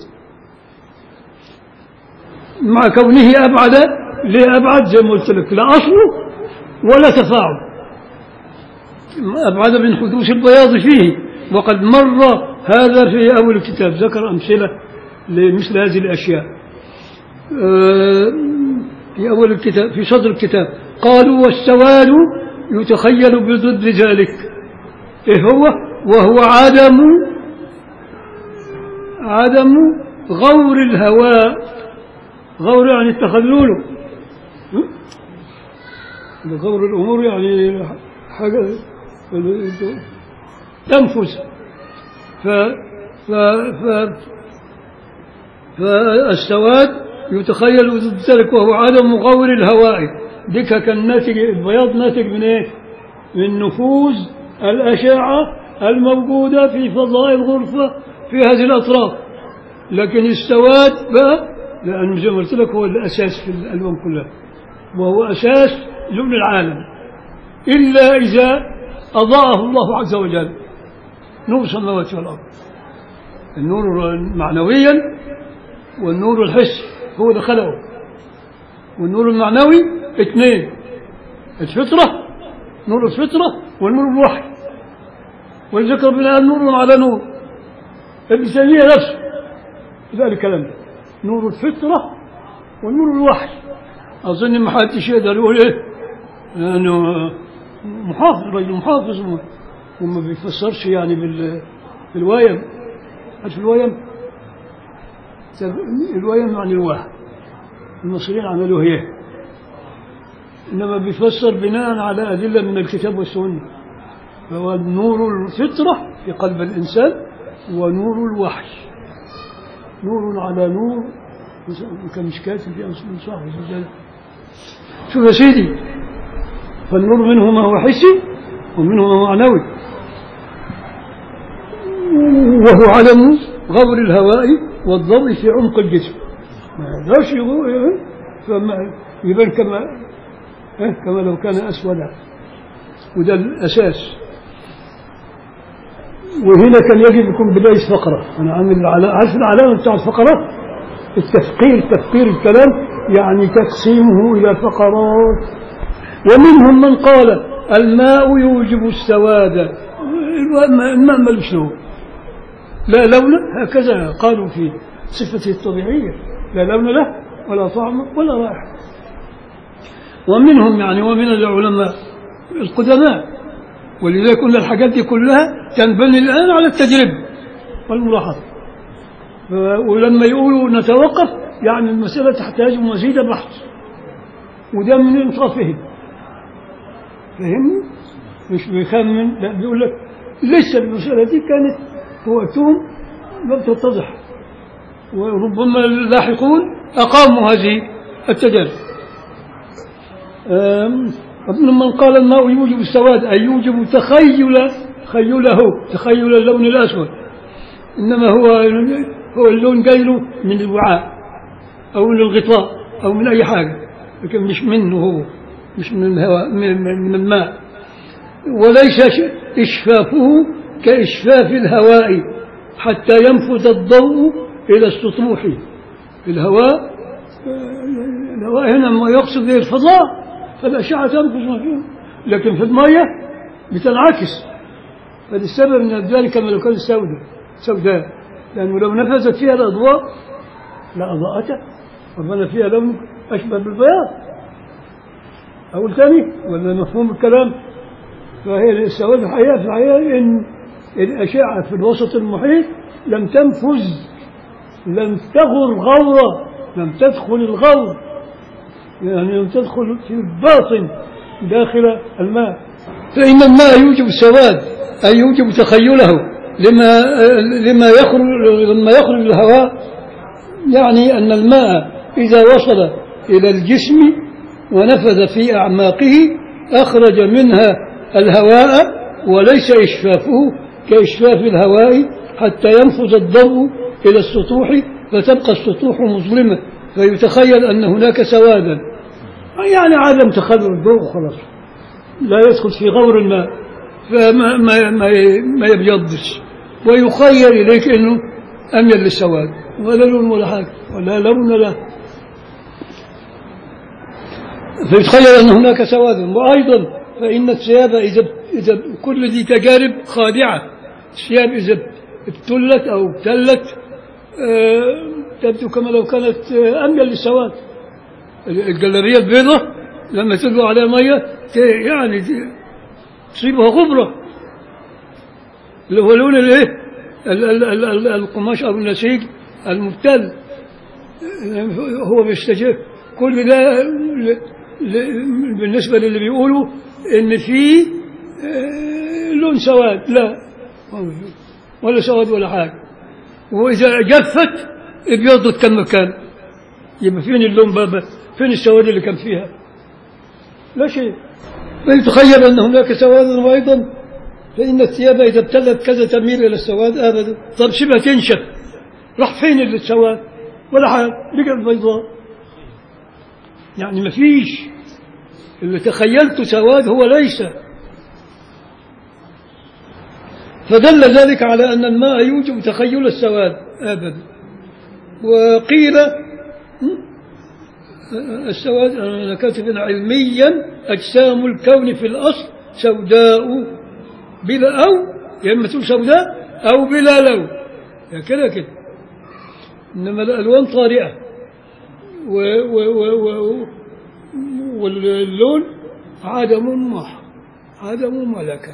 مع كونه أبعد ليه أبعد زي ما قلت لك لا أصله ولا تفاعل أبعد من حدوث البياض فيه وقد مر هذا في أول الكتاب ذكر أمثلة لمثل هذه الأشياء آه، في أول الكتاب في صدر الكتاب قالوا والسواد يتخيل بضد ذلك إيه هو وهو عدم عدم غور الهواء غور يعني التخلل غور الأمور يعني حاجة تنفذ ف ف ف فالسواد يتخيل ضد ذلك وهو عدم غور الهواء ديك كان ناتج البياض ناتج من ايه؟ من نفوذ الأشعة الموجودة في فضاء الغرفة في هذه الأطراف لكن السواد بقى لأنه زي ما قلت لك هو الأساس في الألوان كلها وهو أساس لون العالم إلا إذا أضاءه الله عز وجل نور السماوات والأرض النور معنويا والنور الحسي هو اللي خلقه والنور المعنوي اثنين الفطرة نور الفطرة والنور الوحي والذكر بالله نور على نور ابن تيمية نفسه ذلك الكلام ده نور الفطرة والنور الوحي أظن ما حدش يقدر يقول إيه لأنه محافظ رجل محافظ وما- وما بيفسرش يعني بال بالويم عارف الويم؟ طب الويم يعني الوهم المصريين عملوه هي إنما بيفسر بناء على أدلة من الكتاب والسنة فهو نور الفطرة في قلب الإنسان ونور الوحي نور على نور كمشكاة في مصاحف الزجاج شوف يا سيدي فالنور منه ما هو حسي ومنه ما هو معنوي وهو عدم غبر الهواء والضوء في عمق الجسم ما يقدرش يغو- فما يبان كما إيه؟ كما لو كان أسودا وده الأساس وهنا كان يجب يكون بداية فقرة أنا عامل العلا- عارف العلامة بتاع الفقرات التفقير تفقير الكلام يعني تقسيمه إلى فقرات ومنهم من قال الماء يوجب السواد الماء الماء ملوش لون لا لون هكذا قالوا في صفته الطبيعية لا لون له ولا طعم ولا رائحة ومنهم يعني ومن العلماء القدماء ولذلك كل الحاجات دي كلها تنبني الآن على التجربة والملاحظة ف- ولما يقولوا نتوقف يعني المسألة تحتاج مزيد بحث وده من إنصافهم فهمني؟ مش بيخمن لا بيقول لك لسه المسألة دي كانت في وقتهم لم تتضح وربما اللاحقون أقاموا هذه التجارب أم، ابن من قال الماء يوجب السواد أي يوجب تخيل تخيله تخيل اللون الأسود إنما هو هو اللون جاي له من الوعاء أو من الغطاء أو من أي حاجة لكن مش منه هو مش من الهواء من, من من الماء وليس ش- إشفافه كإشفاف الهواء حتى ينفذ الضوء إلى السطوح الهواء الهواء هنا ما يقصد به الفضاء فالأشعة تنفذ ما فيه لكن في المية بتنعكس هذا السبب من ذلك كما لو كانت سوداء سوداء لأنه لو نفذت فيها الأضواء لأضاءتها ربنا فيها لون أشبه بالبياض أقول ثاني ولا مفهوم الكلام فهي السواد الحقيقة في الحقيقة إن الأشعة في الوسط المحيط لم تنفذ لم تغر غورا لم تدخل الغور يعني لم تدخل في الباطن داخل الماء فإن الماء يوجب السواد أي يوجب تخيله لما لما يخرج لما يخرج الهواء يعني أن الماء إذا وصل إلى الجسم ونفذ في أعماقه أخرج منها الهواء وليس إشفافه كإشفاف الهواء حتى ينفذ الضوء إلى السطوح فتبقى السطوح مظلمة فيتخيل أن هناك سوادا يعني عدم تخلل الضوء خلاص لا يدخل في غور الماء فما ما ما, ما يبيضش ويخيل إليك أنه أميل للسواد ولا لون ولا حاجة ولا لون له فيتخيل أن هناك سواد وأيضا فإن الثياب إذا إذا كل دي تجارب خادعة الثياب إذا ابتلت أو ابتلت آه، تبدو كما لو كانت آه، أميل للسواد الجلابية البيضاء لما تدلو عليها مية ت- يعني ت- تصيبها غبرة اللي هو لون الايه ال- ال- ال- ال- القماش او النسيج المبتل هو بيستجيب كل ده ل- ل- بالنسبة للي بيقولوا ان في آه، لون سواد لا ولا سواد ولا حاجة وإذا جفت ابيضت كم مكان يبقى فين اللون بابا فين السواد اللي كان فيها لا شيء فيتخيل أن هناك سوادا وأيضا فإن الثياب إذا ابتلت كذا تميل إلى السواد أبدا طب شبه تنشف راح فين اللي السواد ولا حاجة رجع بيضاء يعني ما فيش اللي تخيلته سواد هو ليس فدل ذلك على أن الماء يوجب تخيل السواد أبدا وقيل م? السواد أنا كاتب علميا أجسام الكون في الأصل سوداء بلا أو يا إما تقول سوداء أو بلا لون يا كده كده إنما الألوان طارئة و و و و واللون عدم محض عدم ملكة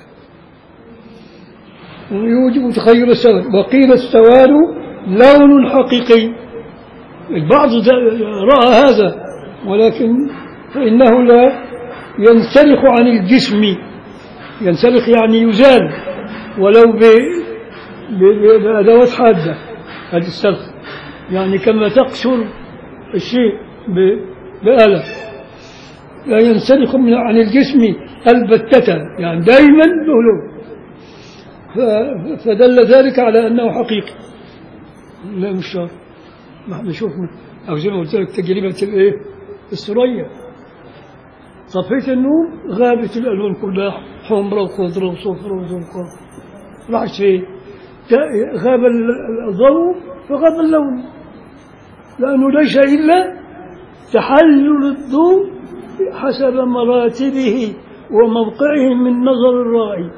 ويوجب تخيل السواد وقيل السواد لون حقيقي البعض رأى هذا ولكن فإنه لا ينسلخ عن الجسم ينسلخ يعني يزال ولو ب... ب... ب... بأدوات حادة هذه السلخ يعني كما تقشر الشيء ب... بآلة لا ينسلخ من عن الجسم البتة يعني دائما له لون ف... فدل ذلك على أنه حقيقي لا مش شرط ما احنا شفنا او زي ما قلت لك تجربه الايه؟ السريه صفيت النوم غابت الالوان كلها حمراء وخضراء وصفراء وزرقاء راحت فين؟ جاء- غاب ال- الضوء فغاب اللون لانه ليس الا تحلل الضوء حسب مراتبه وموقعه من نظر الرائي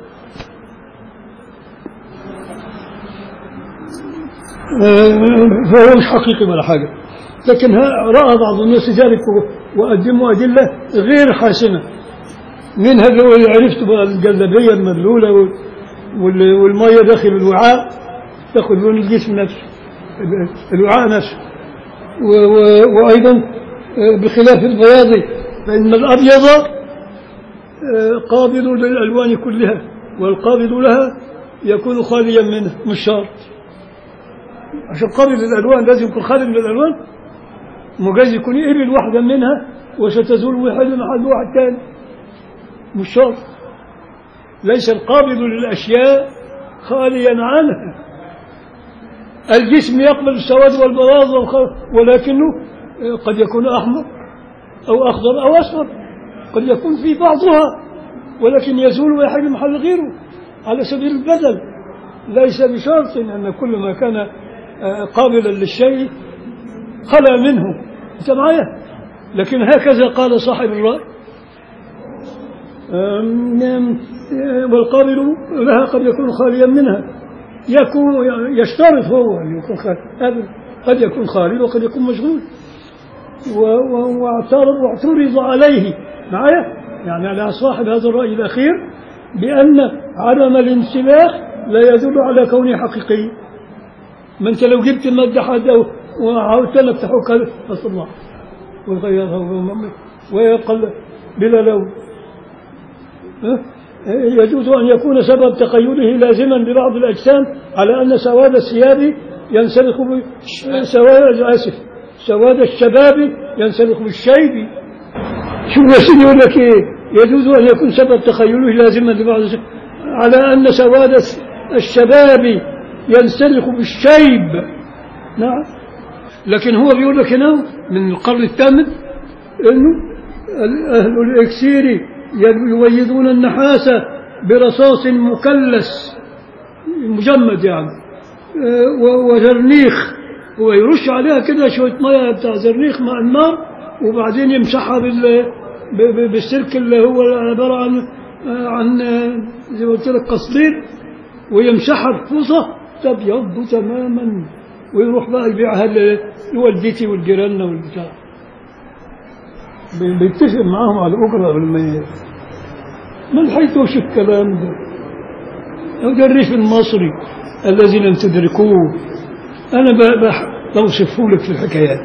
فهو مش حقيقي ولا حاجة لكن ها- رأى بعض الناس ذلك و- وقدموا أدلة غير حاسمة منها اللي هو اللي عرفت بقى الجلابية المبلولة وال- وال- والمية داخل الوعاء تاخذ لون الجسم نفسه الوعاء نفسه و- و- وأيضا آه، بخلاف البياض فإن الأبيض آه، قابل للألوان كلها والقابل لها يكون خاليا منه مش شرط عشان قابل للألوان لازم يكون خالي من الألوان مجاز يكون يقبل واحدة منها وستزول ويحل محل واحد تاني مش شرط ليس القابل للأشياء خاليا عنها الجسم يقبل السواد والبياض والخ- ولكنه آه، قد يكون أحمر أو أخضر أو أصفر قد يكون في بعضها ولكن يزول ويحل محل غيره على سبيل البدل ليس بشرط أن كل ما كان آه، قابلا للشيء خلا منه أنت معايا لكن هكذا قال صاحب الرأي آم، آم، آه، والقابل لها قد يكون خاليا منها يكون يشترط هو أن يكون خالي أبدا قد يكون خالي وقد يكون مشغول و- و- واعترض واعترض عليه معايا يعني على صاحب هذا الرأي الأخير بأن عدم الانسلاخ لا يدل على كونه حقيقي ما أنت لو جبت المادة حادة وعاودت لك تحك الله وغيرها ويقل بلا لون ها؟ يجوز أن يكون سبب تقيده لازما ببعض الأجسام على أن سواد الثياب ينسلخ ب... سواد آسف سواد الشباب ينسلخ بالشيب شو يا يقول لك إيه يجوز أن يكون سبب تخيله لازما لبعض الأجسام على أن سواد الشباب ينسلخ بالشيب نعم لكن هو بيقول لك هنا من القرن الثامن انه اهل الاكسير يويدون النحاس برصاص مكلس مجمد يعني آه، و- وزرنيخ ويرش عليها كده شويه ميه بتاع زرنيخ مع النار وبعدين يمسحها بال ب- ب- بالسلك اللي هو عباره عن آه، عن آه، زي ما قلت لك قصدير ويمسحها بفوصه تبيض تماما ويروح بقى يبيعها ل- لوالدتي والجيران والبتاع بي- بيتفق معاهم على اجره قبل ما ي- ما لحقتوش الكلام ده هذا الريف المصري الذي لم تدركوه انا ب- بح- بوصفه لك في الحكايات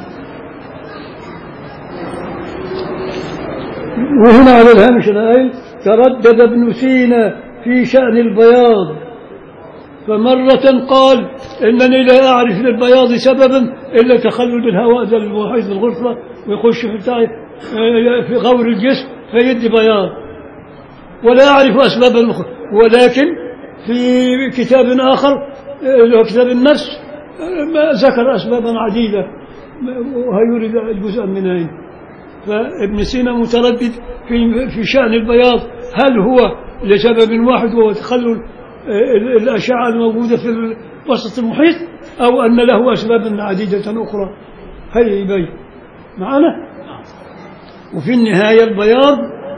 وهنا على الهامش انا قايل تردد ابن سينا في شأن البياض فمرة قال إنني لا أعرف للبياض سببا إلا تخلل الهواء ده المحيط الغرفة ويخش في بتاع في غور الجسم فيدي بياض ولا أعرف أسباب الأخرى ولكن في كتاب آخر اللي هو كتاب النفس ما ذكر أسبابا عديدة وهيورد جزءا منها فابن سينا متردد في في شأن البياض هل هو لسبب واحد وهو تخلل ال- الأشعة الموجودة في وسط المحيط أو أن له أسباب عديدة أخرى هيا يبين معنا وفي النهاية البياض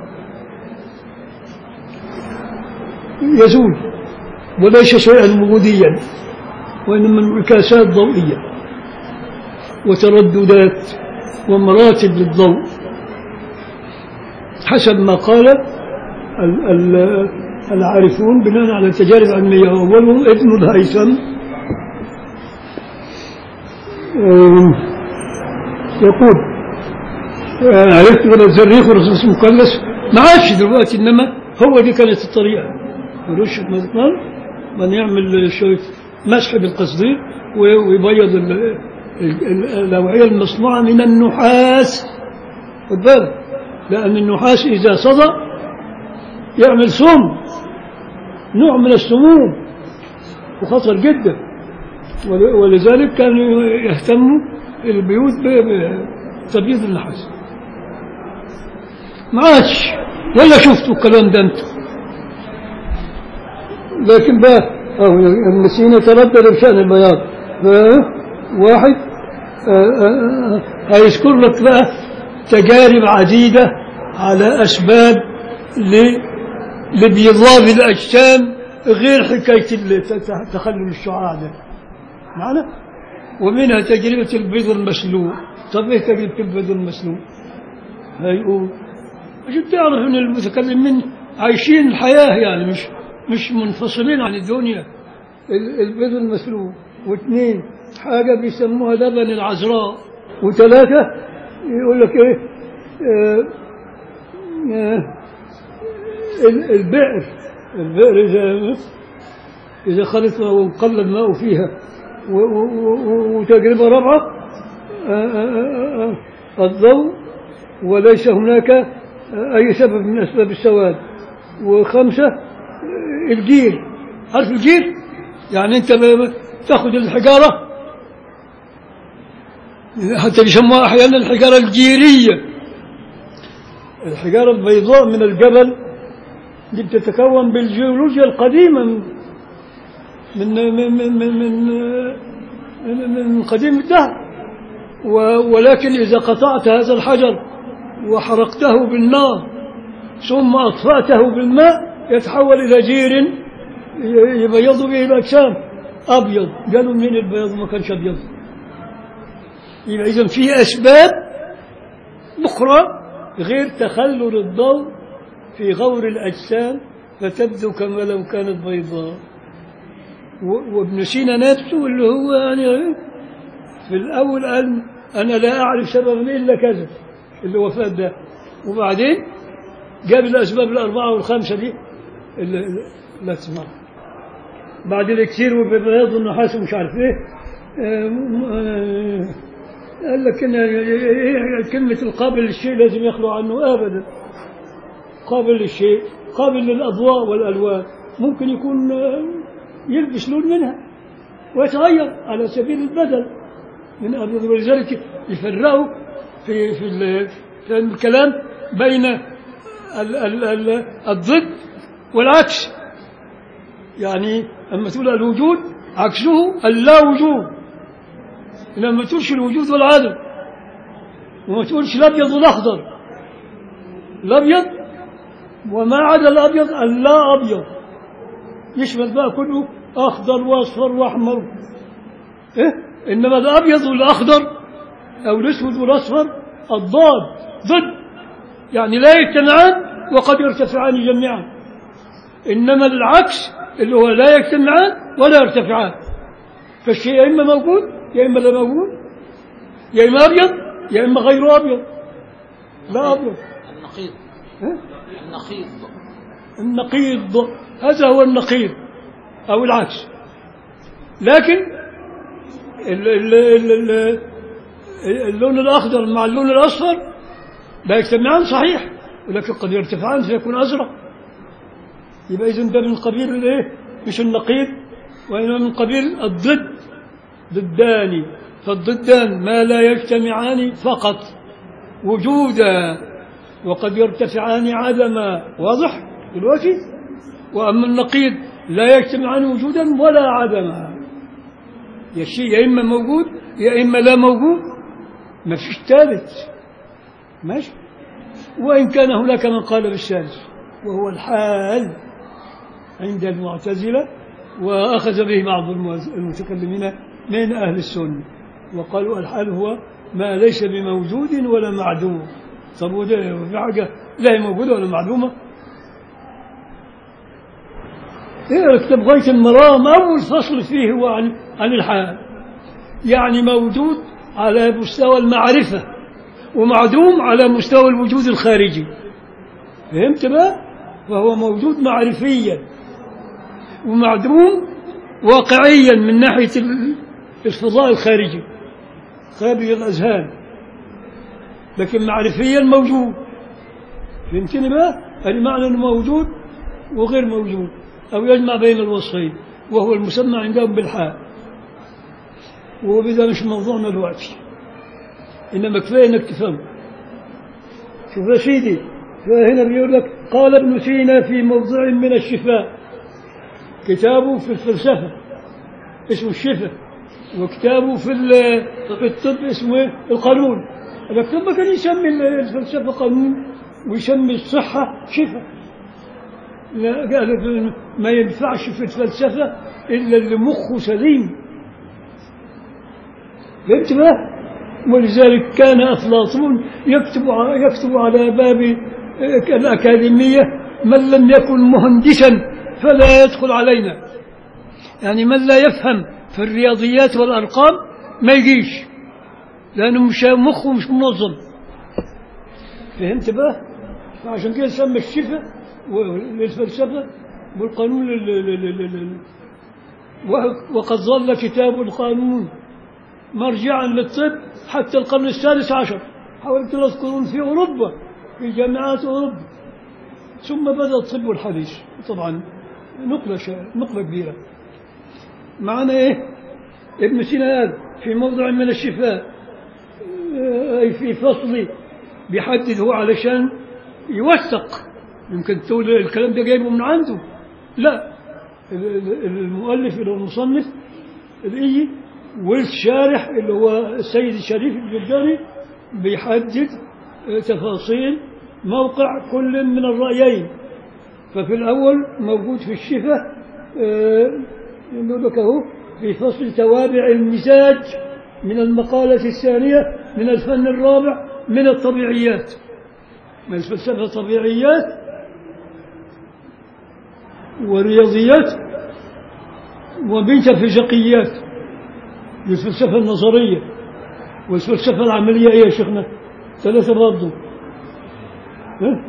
يزول وليس شيئا وجوديا وإنما انعكاسات ضوئية وترددات ومراتب للضوء حسب ما قال ال- ال- العارفون بناء على تجارب علمية أولهم ابن الهيثم أم، يقول آه، عرفت ولا الزريخ والرصاص المكلس ما عادش دلوقتي إنما هو دي كانت الطريقة يرش المزمار من يعمل شوية مسح بالقصدير و- ويبيض ال- ال- ال- الأوعية المصنوعة من النحاس خد بالك لأن النحاس إذا صدى يعمل سم نوع من السموم وخطر جدا ول- ولذلك كانوا يهتموا البيوت ب- بتبييض النحاس ما عادش ولا شفتوا الكلام ده انتم لكن بقى أو ابن سينا تردد بشأن البياض ف- واحد آه، آه، آه، هيذكر لك بقى تجارب عديدة على أسباب ل- لبيضاب الأجسام غير حكاية ال- ت- ت- تخلل الشعاع ده معنا ومنها تجربة البيض المسلوق طب ايه تجربة البيض المسلوق هيقول عشان تعرف ان المتكلمين عايشين الحياة يعني مش مش منفصلين عن الدنيا ال- البيض المسلوق واثنين حاجة بيسموها لبن العذراء وثلاثة يقول لك ايه آه آه ال- البئر البئر إذا إذا خلط وانقل الماء فيها و- و- و- وتجربة رابعة آه، آه، آه، آه، الضوء وليس هناك آه، أي سبب من أسباب السواد وخمسة آه، الجير عارف الجير؟ يعني أنت ب- ب- تاخذ الحجارة حتى يسموها أحيانا الحجارة الجيرية الحجارة البيضاء من الجبل دي بتتكون بالجيولوجيا القديمة من من من من من, من, من قديم الدهر و- ولكن إذا قطعت هذا الحجر وحرقته بالنار ثم أطفأته بالماء يتحول إلى جير ي- يبيض به الأجسام أبيض قالوا من البيض ما كانش أبيض يبقى إذا في أسباب أخرى غير تخلل الضوء في غور الأجسام فتبدو كما لو كانت بيضاء و- وابن سينا نفسه اللي هو يعني في الأول قال أنا لا أعرف سببا إلا كذا اللي هو فات ده وبعدين جاب الأسباب الأربعة والخمسة دي اللي اللي- لا تسمع بعد الإكسير وبياض النحاس ومش عارف إيه آه، م- آه، قال لك إن إيه كلمة القابل للشيء لازم يخلو عنه أبدا قابل للشيء قابل للأضواء والألوان ممكن يكون آه، يلبس لون منها ويتغير على سبيل البدل من أبيض ولذلك يفرقوا في في, ال- في الكلام بين ال ال ال الضد والعكس يعني أما تقول الوجود عكسه اللا وجود لما تقولش الوجود والعدم وما تقولش الأبيض والأخضر الأبيض وما عدا الأبيض اللا أبيض يشمل بقى كله أخضر وأصفر وأحمر إيه؟ إنما الأبيض والأخضر أو الأسود والأصفر الضاد ضد يعني لا يجتمعان وقد يرتفعان جميعا إنما العكس اللي هو لا يجتمعان ولا يرتفعان فالشيء يا إما موجود يا إما لا موجود يا إما أبيض يا إما غير أبيض لا أبيض النقيض ها؟ النقيض النقيض هذا هو النقيض أو العكس لكن ال- ال- ال- ال- اللون الأخضر مع اللون الأصفر لا يجتمعان صحيح ولكن قد يرتفعان فيكون أزرق يبقى إذن ده من قبيل الإيه؟ مش النقيض وإنما من قبيل الضد ضدان فالضدان ما لا يجتمعان فقط وجودا وقد يرتفعان عدما واضح دلوقتي وأما النقيض لا يجتمعان وجودا ولا عدما يا شيء يا إما موجود يا إما لا موجود ما فيش ثالث ماشي وإن كان هناك من قال بالثالث وهو الحال عند المعتزلة وأخذ به بعض الموز- المتكلمين من أهل السنة وقالوا الحال هو ما ليس بموجود ولا معدوم طب وده في حاجة لا هي موجودة ولا معدومة اقرا كتاب غاية المرام أول فصل فيه هو عن عن الحال يعني موجود على مستوى المعرفة ومعدوم على مستوى الوجود الخارجي فهمت بقى؟ فهو موجود معرفيا ومعدوم واقعيا من ناحية ال- الفضاء الخارجي خارج الأذهان لكن معرفيا موجود فهمتني بقى؟ المعنى انه موجود وغير موجود او يجمع بين الوصفين وهو المسمى عندهم بالحال وبذا مش موضوعنا دلوقتي انما كفايه انك تفهم شوف يا سيدي فهنا بيقول لك قال ابن سينا في موضع من الشفاء كتابه في الفلسفه اسمه الشفاء وكتابه في ال- في الطب اسمه إيه؟ القانون الكتاب ما كان يسمي الفلسفه قانون ويسمي الصحه شفاء لا قال ما ينفعش في الفلسفه الا اللي مخه سليم فهمت بقى؟ ولذلك كان أفلاطون يكتب ع- يكتب على باب آه، الأكاديمية من لم يكن مهندسا فلا يدخل علينا يعني من لا يفهم في الرياضيات والأرقام ما يجيش لأنه مش مخه مش منظم فهمت بقى؟ فعشان كده سمى الشفاء للفلسفة والقانون لل- لل- لل- لل- و- وقد ظل كتاب القانون مرجعا للطب حتى القرن السادس عشر حوالي ثلاث قرون في أوروبا في جامعات أوروبا ثم بدأ الطب الحديث طبعا نقلة شا- نقلة كبيرة معنا إيه ابن سينا قال في موضع من الشفاء آه، أي في فصل بيحدد هو علشان يوثق يمكن تقول الكلام ده جايبه من عنده لا ال- ال- المؤلف اللي هو المصنف الإيجي والشارح اللي هو السيد الشريف الجداري بيحدد آه، تفاصيل موقع كل من الرأيين ففي الأول موجود في الشفة آه، يقول لك أهو في فصل توابع المزاج من المقالة الثانية من الفن الرابع من الطبيعيات من الفلسفة طبيعيات ورياضيات وميتافيزيقيات الفلسفة النظرية والفلسفة العملية إيه يا شيخنا ثلاثة برضه ها؟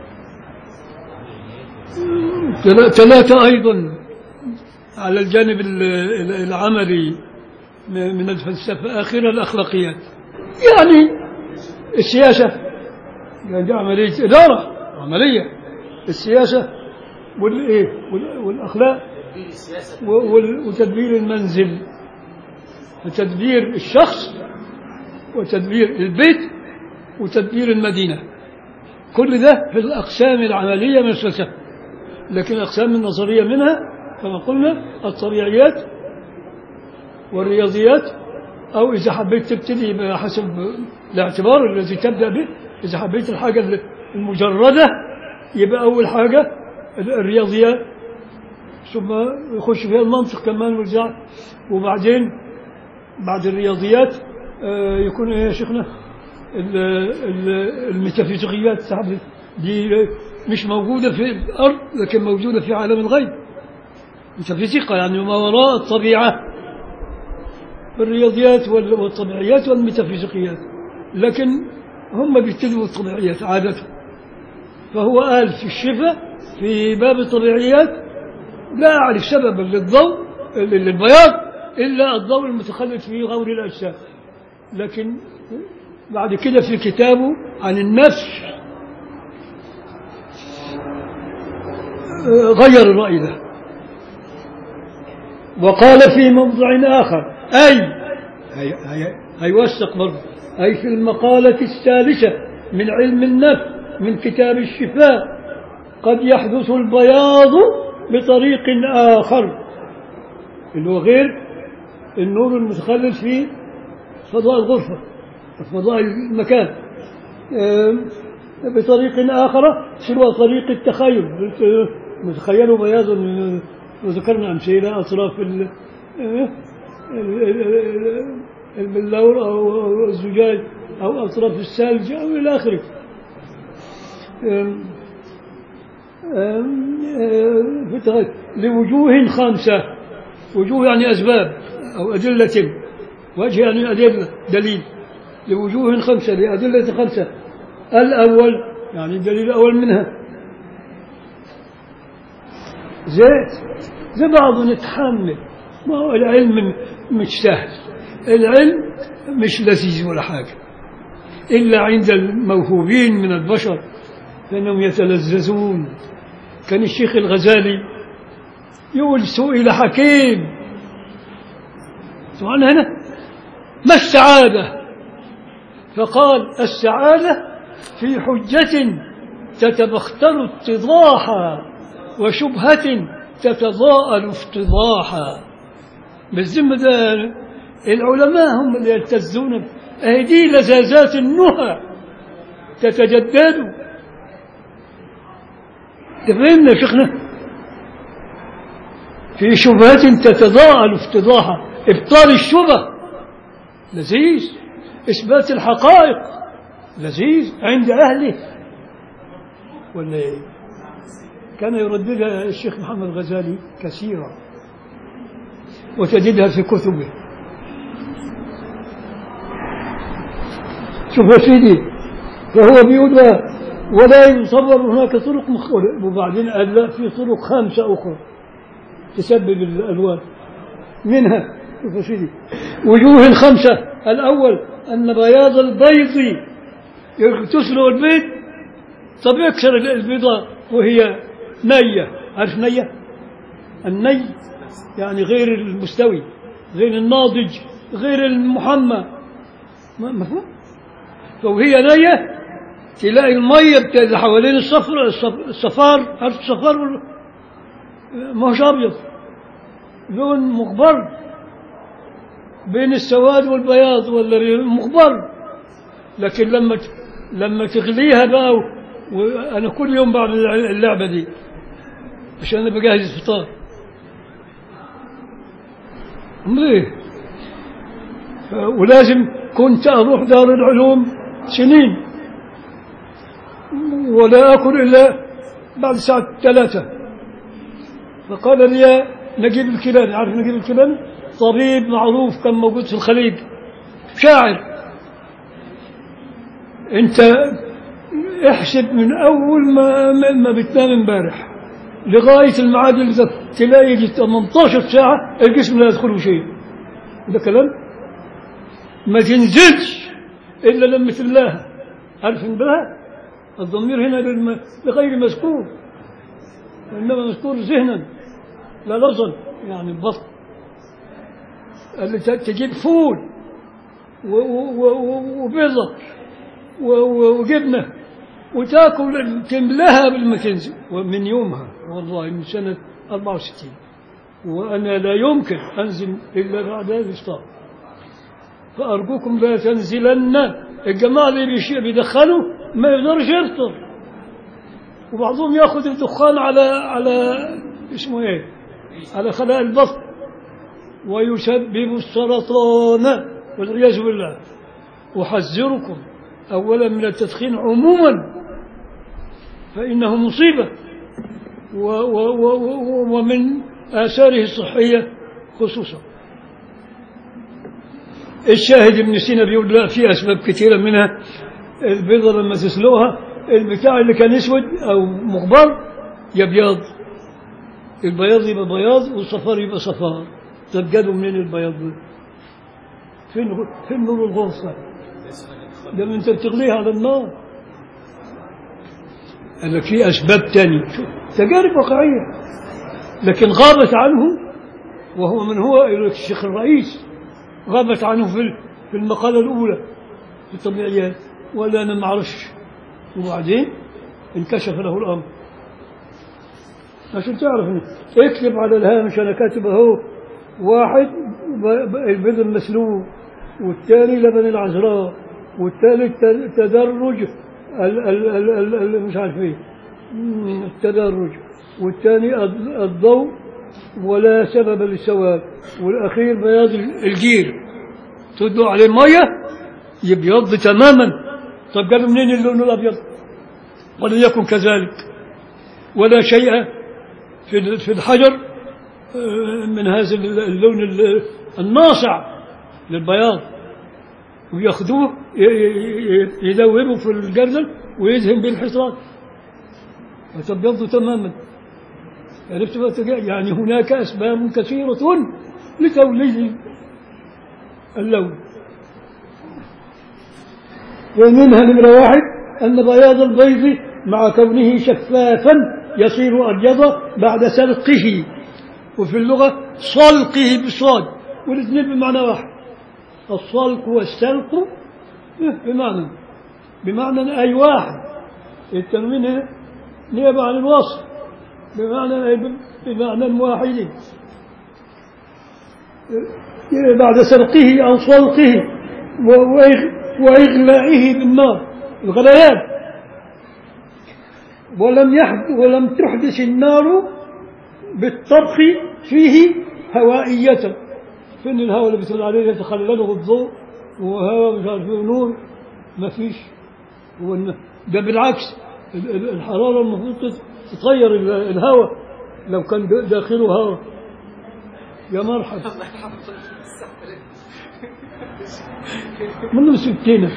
تلا- ثلاثة أيضا على الجانب ال- ال- العملي م- من الفلسفة آخرها الأخلاقيات يعني السياسة يعني دي عملية إدارة عملية السياسة والإيه وال- والأخلاق تدبير السياسة و- وال- وتدبير المنزل وتدبير الشخص وتدبير البيت وتدبير المدينة كل ده في الأقسام العملية من الفلسفة لكن الأقسام النظرية منها كما قلنا الطبيعيات والرياضيات أو إذا حبيت تبتدي بحسب الاعتبار الذي تبدأ به إذا حبيت الحاجة المجردة يبقى أول حاجة الرياضيات ثم يخش فيها المنطق كمان والجعل وبعدين بعد الرياضيات آه، يكون إيه يا شيخنا ال- ال- الميتافيزيقيات صاحب دي مش موجودة في الأرض لكن موجودة في عالم الغيب ميتافيزيقا يعني ما وراء الطبيعة الرياضيات وال- والطبيعيات والميتافيزيقيات لكن هم بيتبعوا الطبيعيات عادة فهو قال في الشفاء في باب الطبيعيات لا أعرف سببا للضوء للبياض إلا الضوء المتخلف في غور الأجسام لكن بعد كده في كتابه عن النفس آه، غير الرأي ده وقال في موضع آخر أي هي هي هيوثق برضه أي في المقالة الثالثة من علم النفس من كتاب الشفاء قد يحدث البياض بطريق آخر اللي هو غير النور المتخلل في فضاء الغرفة فضاء المكان آم، بطريق آخر سوى طريق التخيل نتخيل بياضا وذكرنا أمثلة أطراف ال- آه، ال- ال- ال- البلور أو أو الزجاج أو أطراف الثلج أو إلى آخره آم، آم، آه، في التخيل. لوجوه خمسة وجوه يعني أسباب أو أدلة وجه يعني أدلة دليل لوجوه خمسة لأدلة خمسة الأول يعني الدليل الأول منها زيت زي بعض نتحمل ما هو العلم مش سهل العلم مش لذيذ ولا حاجة إلا عند الموهوبين من البشر فإنهم يتلذذون كان الشيخ الغزالي يقول سئل حكيم سؤال هنا ما السعادة فقال السعادة في حجة تتبختر اتضاحا وشبهة تتضاءل افتضاحا بالذمة ده العلماء هم اللي يلتزون أهي دي لذاذات النهى تتجدد تفهمنا يا شيخنا في شبهة تتضاءل افتضاحا إبطال الشبه لذيذ إثبات الحقائق لذيذ عند أهله ولا إيه؟ كان يرددها الشيخ محمد الغزالي كثيرا وتجدها في كتبه شوف يا سيدي فهو بيقول ولا يتصور هناك طرق مختلفة وبعدين قال لا في طرق خامسة أخرى تسبب الألوان منها شوف يا سيدي وجوه خمسة الأول أن بياض البيض تسلق البيض طب يكسر البيضة وهي نية عارف نية الني يعني غير المستوي غير الناضج غير المحمى ما- مفهوم فوهي نية تلاقي المية بتا- اللي حوالين الصفر الصف- الصفار عارف الصفار ولا- ما هوش أبيض لون مخبر بين السواد والبياض ولا مخبر لكن لما ت- لما تغليها بقى و- وانا كل يوم بعمل الع- اللعبه دي عشان انا بجهز الفطار أمال ايه ف- ولازم كنت اروح دار العلوم سنين ولا اكل الا بعد الساعه ثلاثة فقال لي نجيب الكيلاني عارف نجيب الكيلاني طبيب معروف كان موجود في الخليج شاعر انت احسب من اول ما ما- ما بتنام امبارح لغايه الميعاد اللي بت- تلاقي يجي 18 ساعه الجسم لا يدخله شيء ده كلام ما تنزلش الا لما تلاها عارف انبها الضمير هنا للم- لغير مذكور وانما مذكور ذهنا لا لظن يعني البطن اللي ت- تجيب فول و- و- و- وبيضة و- و- وجبنة وتاكل تملاها بالمكنزي ومن يومها والله من سنة 64 وأنا لا يمكن أنزل إلا بعد الإفطار فأرجوكم لا تنزلن الجماعة اللي بيش- بيدخنوا ما يقدرش يفطر وبعضهم ياخذ الدخان على على اسمه ايه؟ على خلايا البطن ويسبب السرطان والعياذ بالله أحذركم أولا من التدخين عموما فإنه مصيبة و و و و ومن آثاره الصحية خصوصا الشاهد ابن سينا بيقول لا في أسباب كثيرة منها البيضة لما تسلقها البتاع اللي كان اسود أو مغبر يبيض البياض يبقى بياض والصفار يبقى صفار طب جابوا منين البياض ده؟ فين فين نور الغرفة؟ ده من انت بتغليها على النار قال لك في اسباب تانية شوف، تجارب واقعية لكن غابت عنه وهو من هو الشيخ الرئيس غابت عنه في ال- في المقالة الأولى في الطبيعيات ولا أنا ما أعرفش وبعدين انكشف له الأمر عشان تعرف إنه اكتب على الهامش أنا كاتب أهو واحد ب- ب- البيض المسلوق والثاني لبن العذراء والثالث ت- تدرج ال ال ال ال ال مش عارف ايه مم، التدرج والثاني الض- الضوء ولا سبب للسواد والاخير بياض ال- الجير تدلو عليه ميه يبيض تماما طب قالوا منين اللون الابيض ولم يكن كذلك ولا شيء في ال- في الحجر آه، من هذا ال- اللون ال- الناصع للبياض وياخذوه ي- ي- ي- يذوبوا في الجردل ويدهن بالحصان فتبيض تماما عرفت ما تجا- يعني هناك أسباب كثيرة لتوليد اللون ومنها نمرة واحد أن بياض البيض مع كونه شفافا يصير أبيض بعد سلقه وفي اللغة صلقه بالصاد والاثنين بمعنى واحد الصلق والسلق بمعنى بمعنى أي واحد التنوين هنا نيابة عن الوصف بمعنى أي بمعنى واحد بعد سلقه أو صلقه و- وإغ- وإغلائه بالنار الغليان ولم يحدث ولم تحدث النار بالطبخ فيه هوائية فين الهواء اللي بتقول عليه يتخلله الضوء وهواء مش عارف ايه نور ما فيش هو الن- ده بالعكس ال- ال- الحرارة المفروض تت- تطير ال- الهواء لو كان د- داخله هواء يا مرحبا الله يرحمه منه سكينة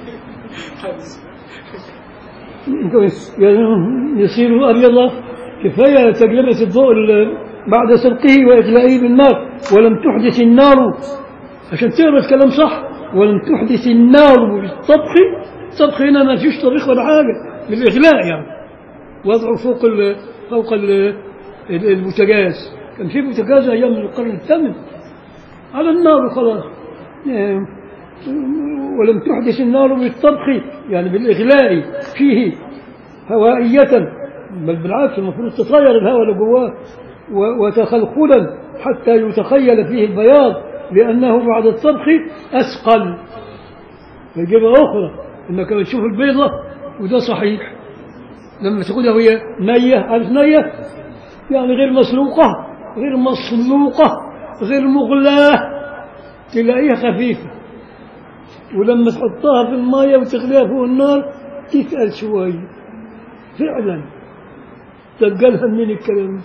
كويس يعني يصير أبيض كفاية تجربة الضوء ال- بعد سلقه وإغلائه بالنار ولم تحدث النار عشان تقرا الكلام صح ولم تحدث النار بالطبخ الطبخ هنا ما فيش طبيخ ولا حاجة بالإغلاء يعني وضعه فوق ال فوق ال ال- البوتاجاز كان في بوتاجاز أيام القرن الثامن على النار وخلاص يعني ولم تحدث النار بالطبخ يعني بالإغلاء فيه هوائية بل بالعكس المفروض تطير الهواء اللي جواه و- وتخلخلا حتى يتخيل فيه البياض لأنه بعد الطبخ أثقل تجربة أخرى إنك بتشوف البيضة وده صحيح لما تاخدها وهي نية عارف نية يعني غير مسلوقة غير مسلوقة غير مغلاة تلاقيها خفيفة ولما تحطها في المية وتغليها فوق النار تتقل شوية فعلا تبقى لها من الكلام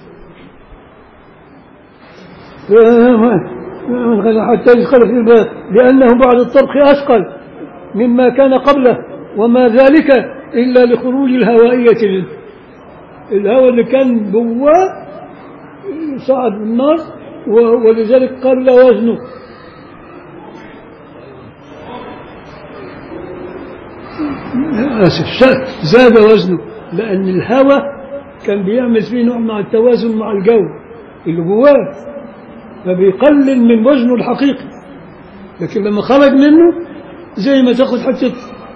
حتى يدخل في الباب لأنه بعد الطبخ أثقل مما كان قبله وما ذلك إلا لخروج الهوائية منه الهواء اللي كان جواه صعد بالنار و- ولذلك قل وزنه آسف ش- زاد وزنه لأن الهواء كان بيعمل فيه نوع مع التوازن مع الجو اللي جواه فبيقلل من وزنه الحقيقي لكن لما خرج منه زي ما تاخد حتة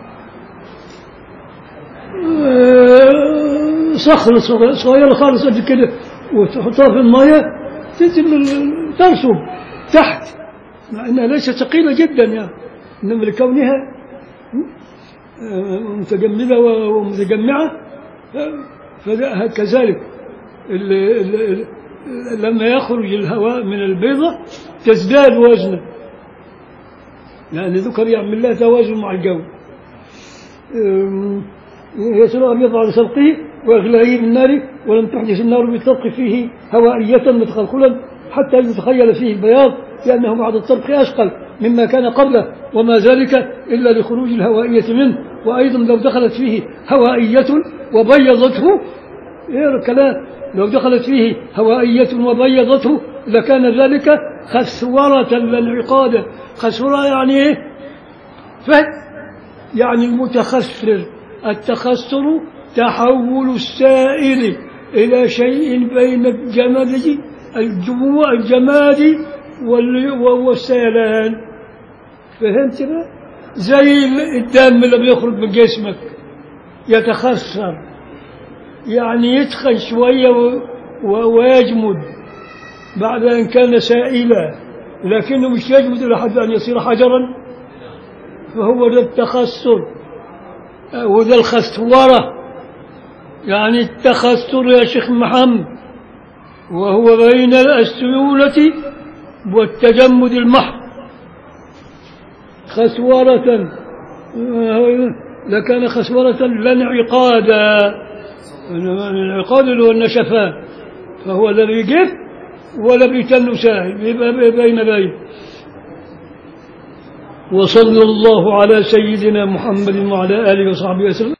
آه، صخرة صغيرة- صغيرة خالص قد كده وتحطها في المية تنزل ترسب تحت مع انها ليست ثقيلة جدا يعني انما لكونها آه، متجمدة و- ومتجمعة فده كذلك ال- ال- ال- لما يخرج الهواء من البيضة تزداد وزنا لأن الذكر يعمل لها توازن مع الجو أم، يسر أن يضع لسلقه وإغلائه بالنار ولم تحدث النار بالطبق فيه هوائية متخلخلا حتى يتخيل فيه البياض لأنه بعد الطبق أثقل مما كان قبله وما ذلك إلا لخروج الهوائية منه وأيضا لو دخلت فيه هوائية وبيضته إيه الكلام لو دخلت فيه هوائية وبيضته لكان ذلك خسورة لا انعقادا خسورة يعني إيه؟ فهم يعني المتخسر التخسر تحول السائل إلى شيء بين الجماد الجموع الجماد وال- والسيلان فهمت بقى؟ زي الدم اللي بيخرج من جسمك يتخسر يعني يتخن شوية و- و- ويجمد بعد أن كان سائلا لكنه مش يجمد إلى حد أن يصير حجرا فهو ذا التخسر وذا الخسورة يعني التخسر يا شيخ محمد وهو بين السيولة والتجمد المحض خسورة لكان خسورة لا انعقادا الانعقاد اللي هو النشفان فهو لا بيجف ولا بيتن ساهل يبقى بين بين وصلى الله على سيدنا محمد وعلى آله وصحبه وسلم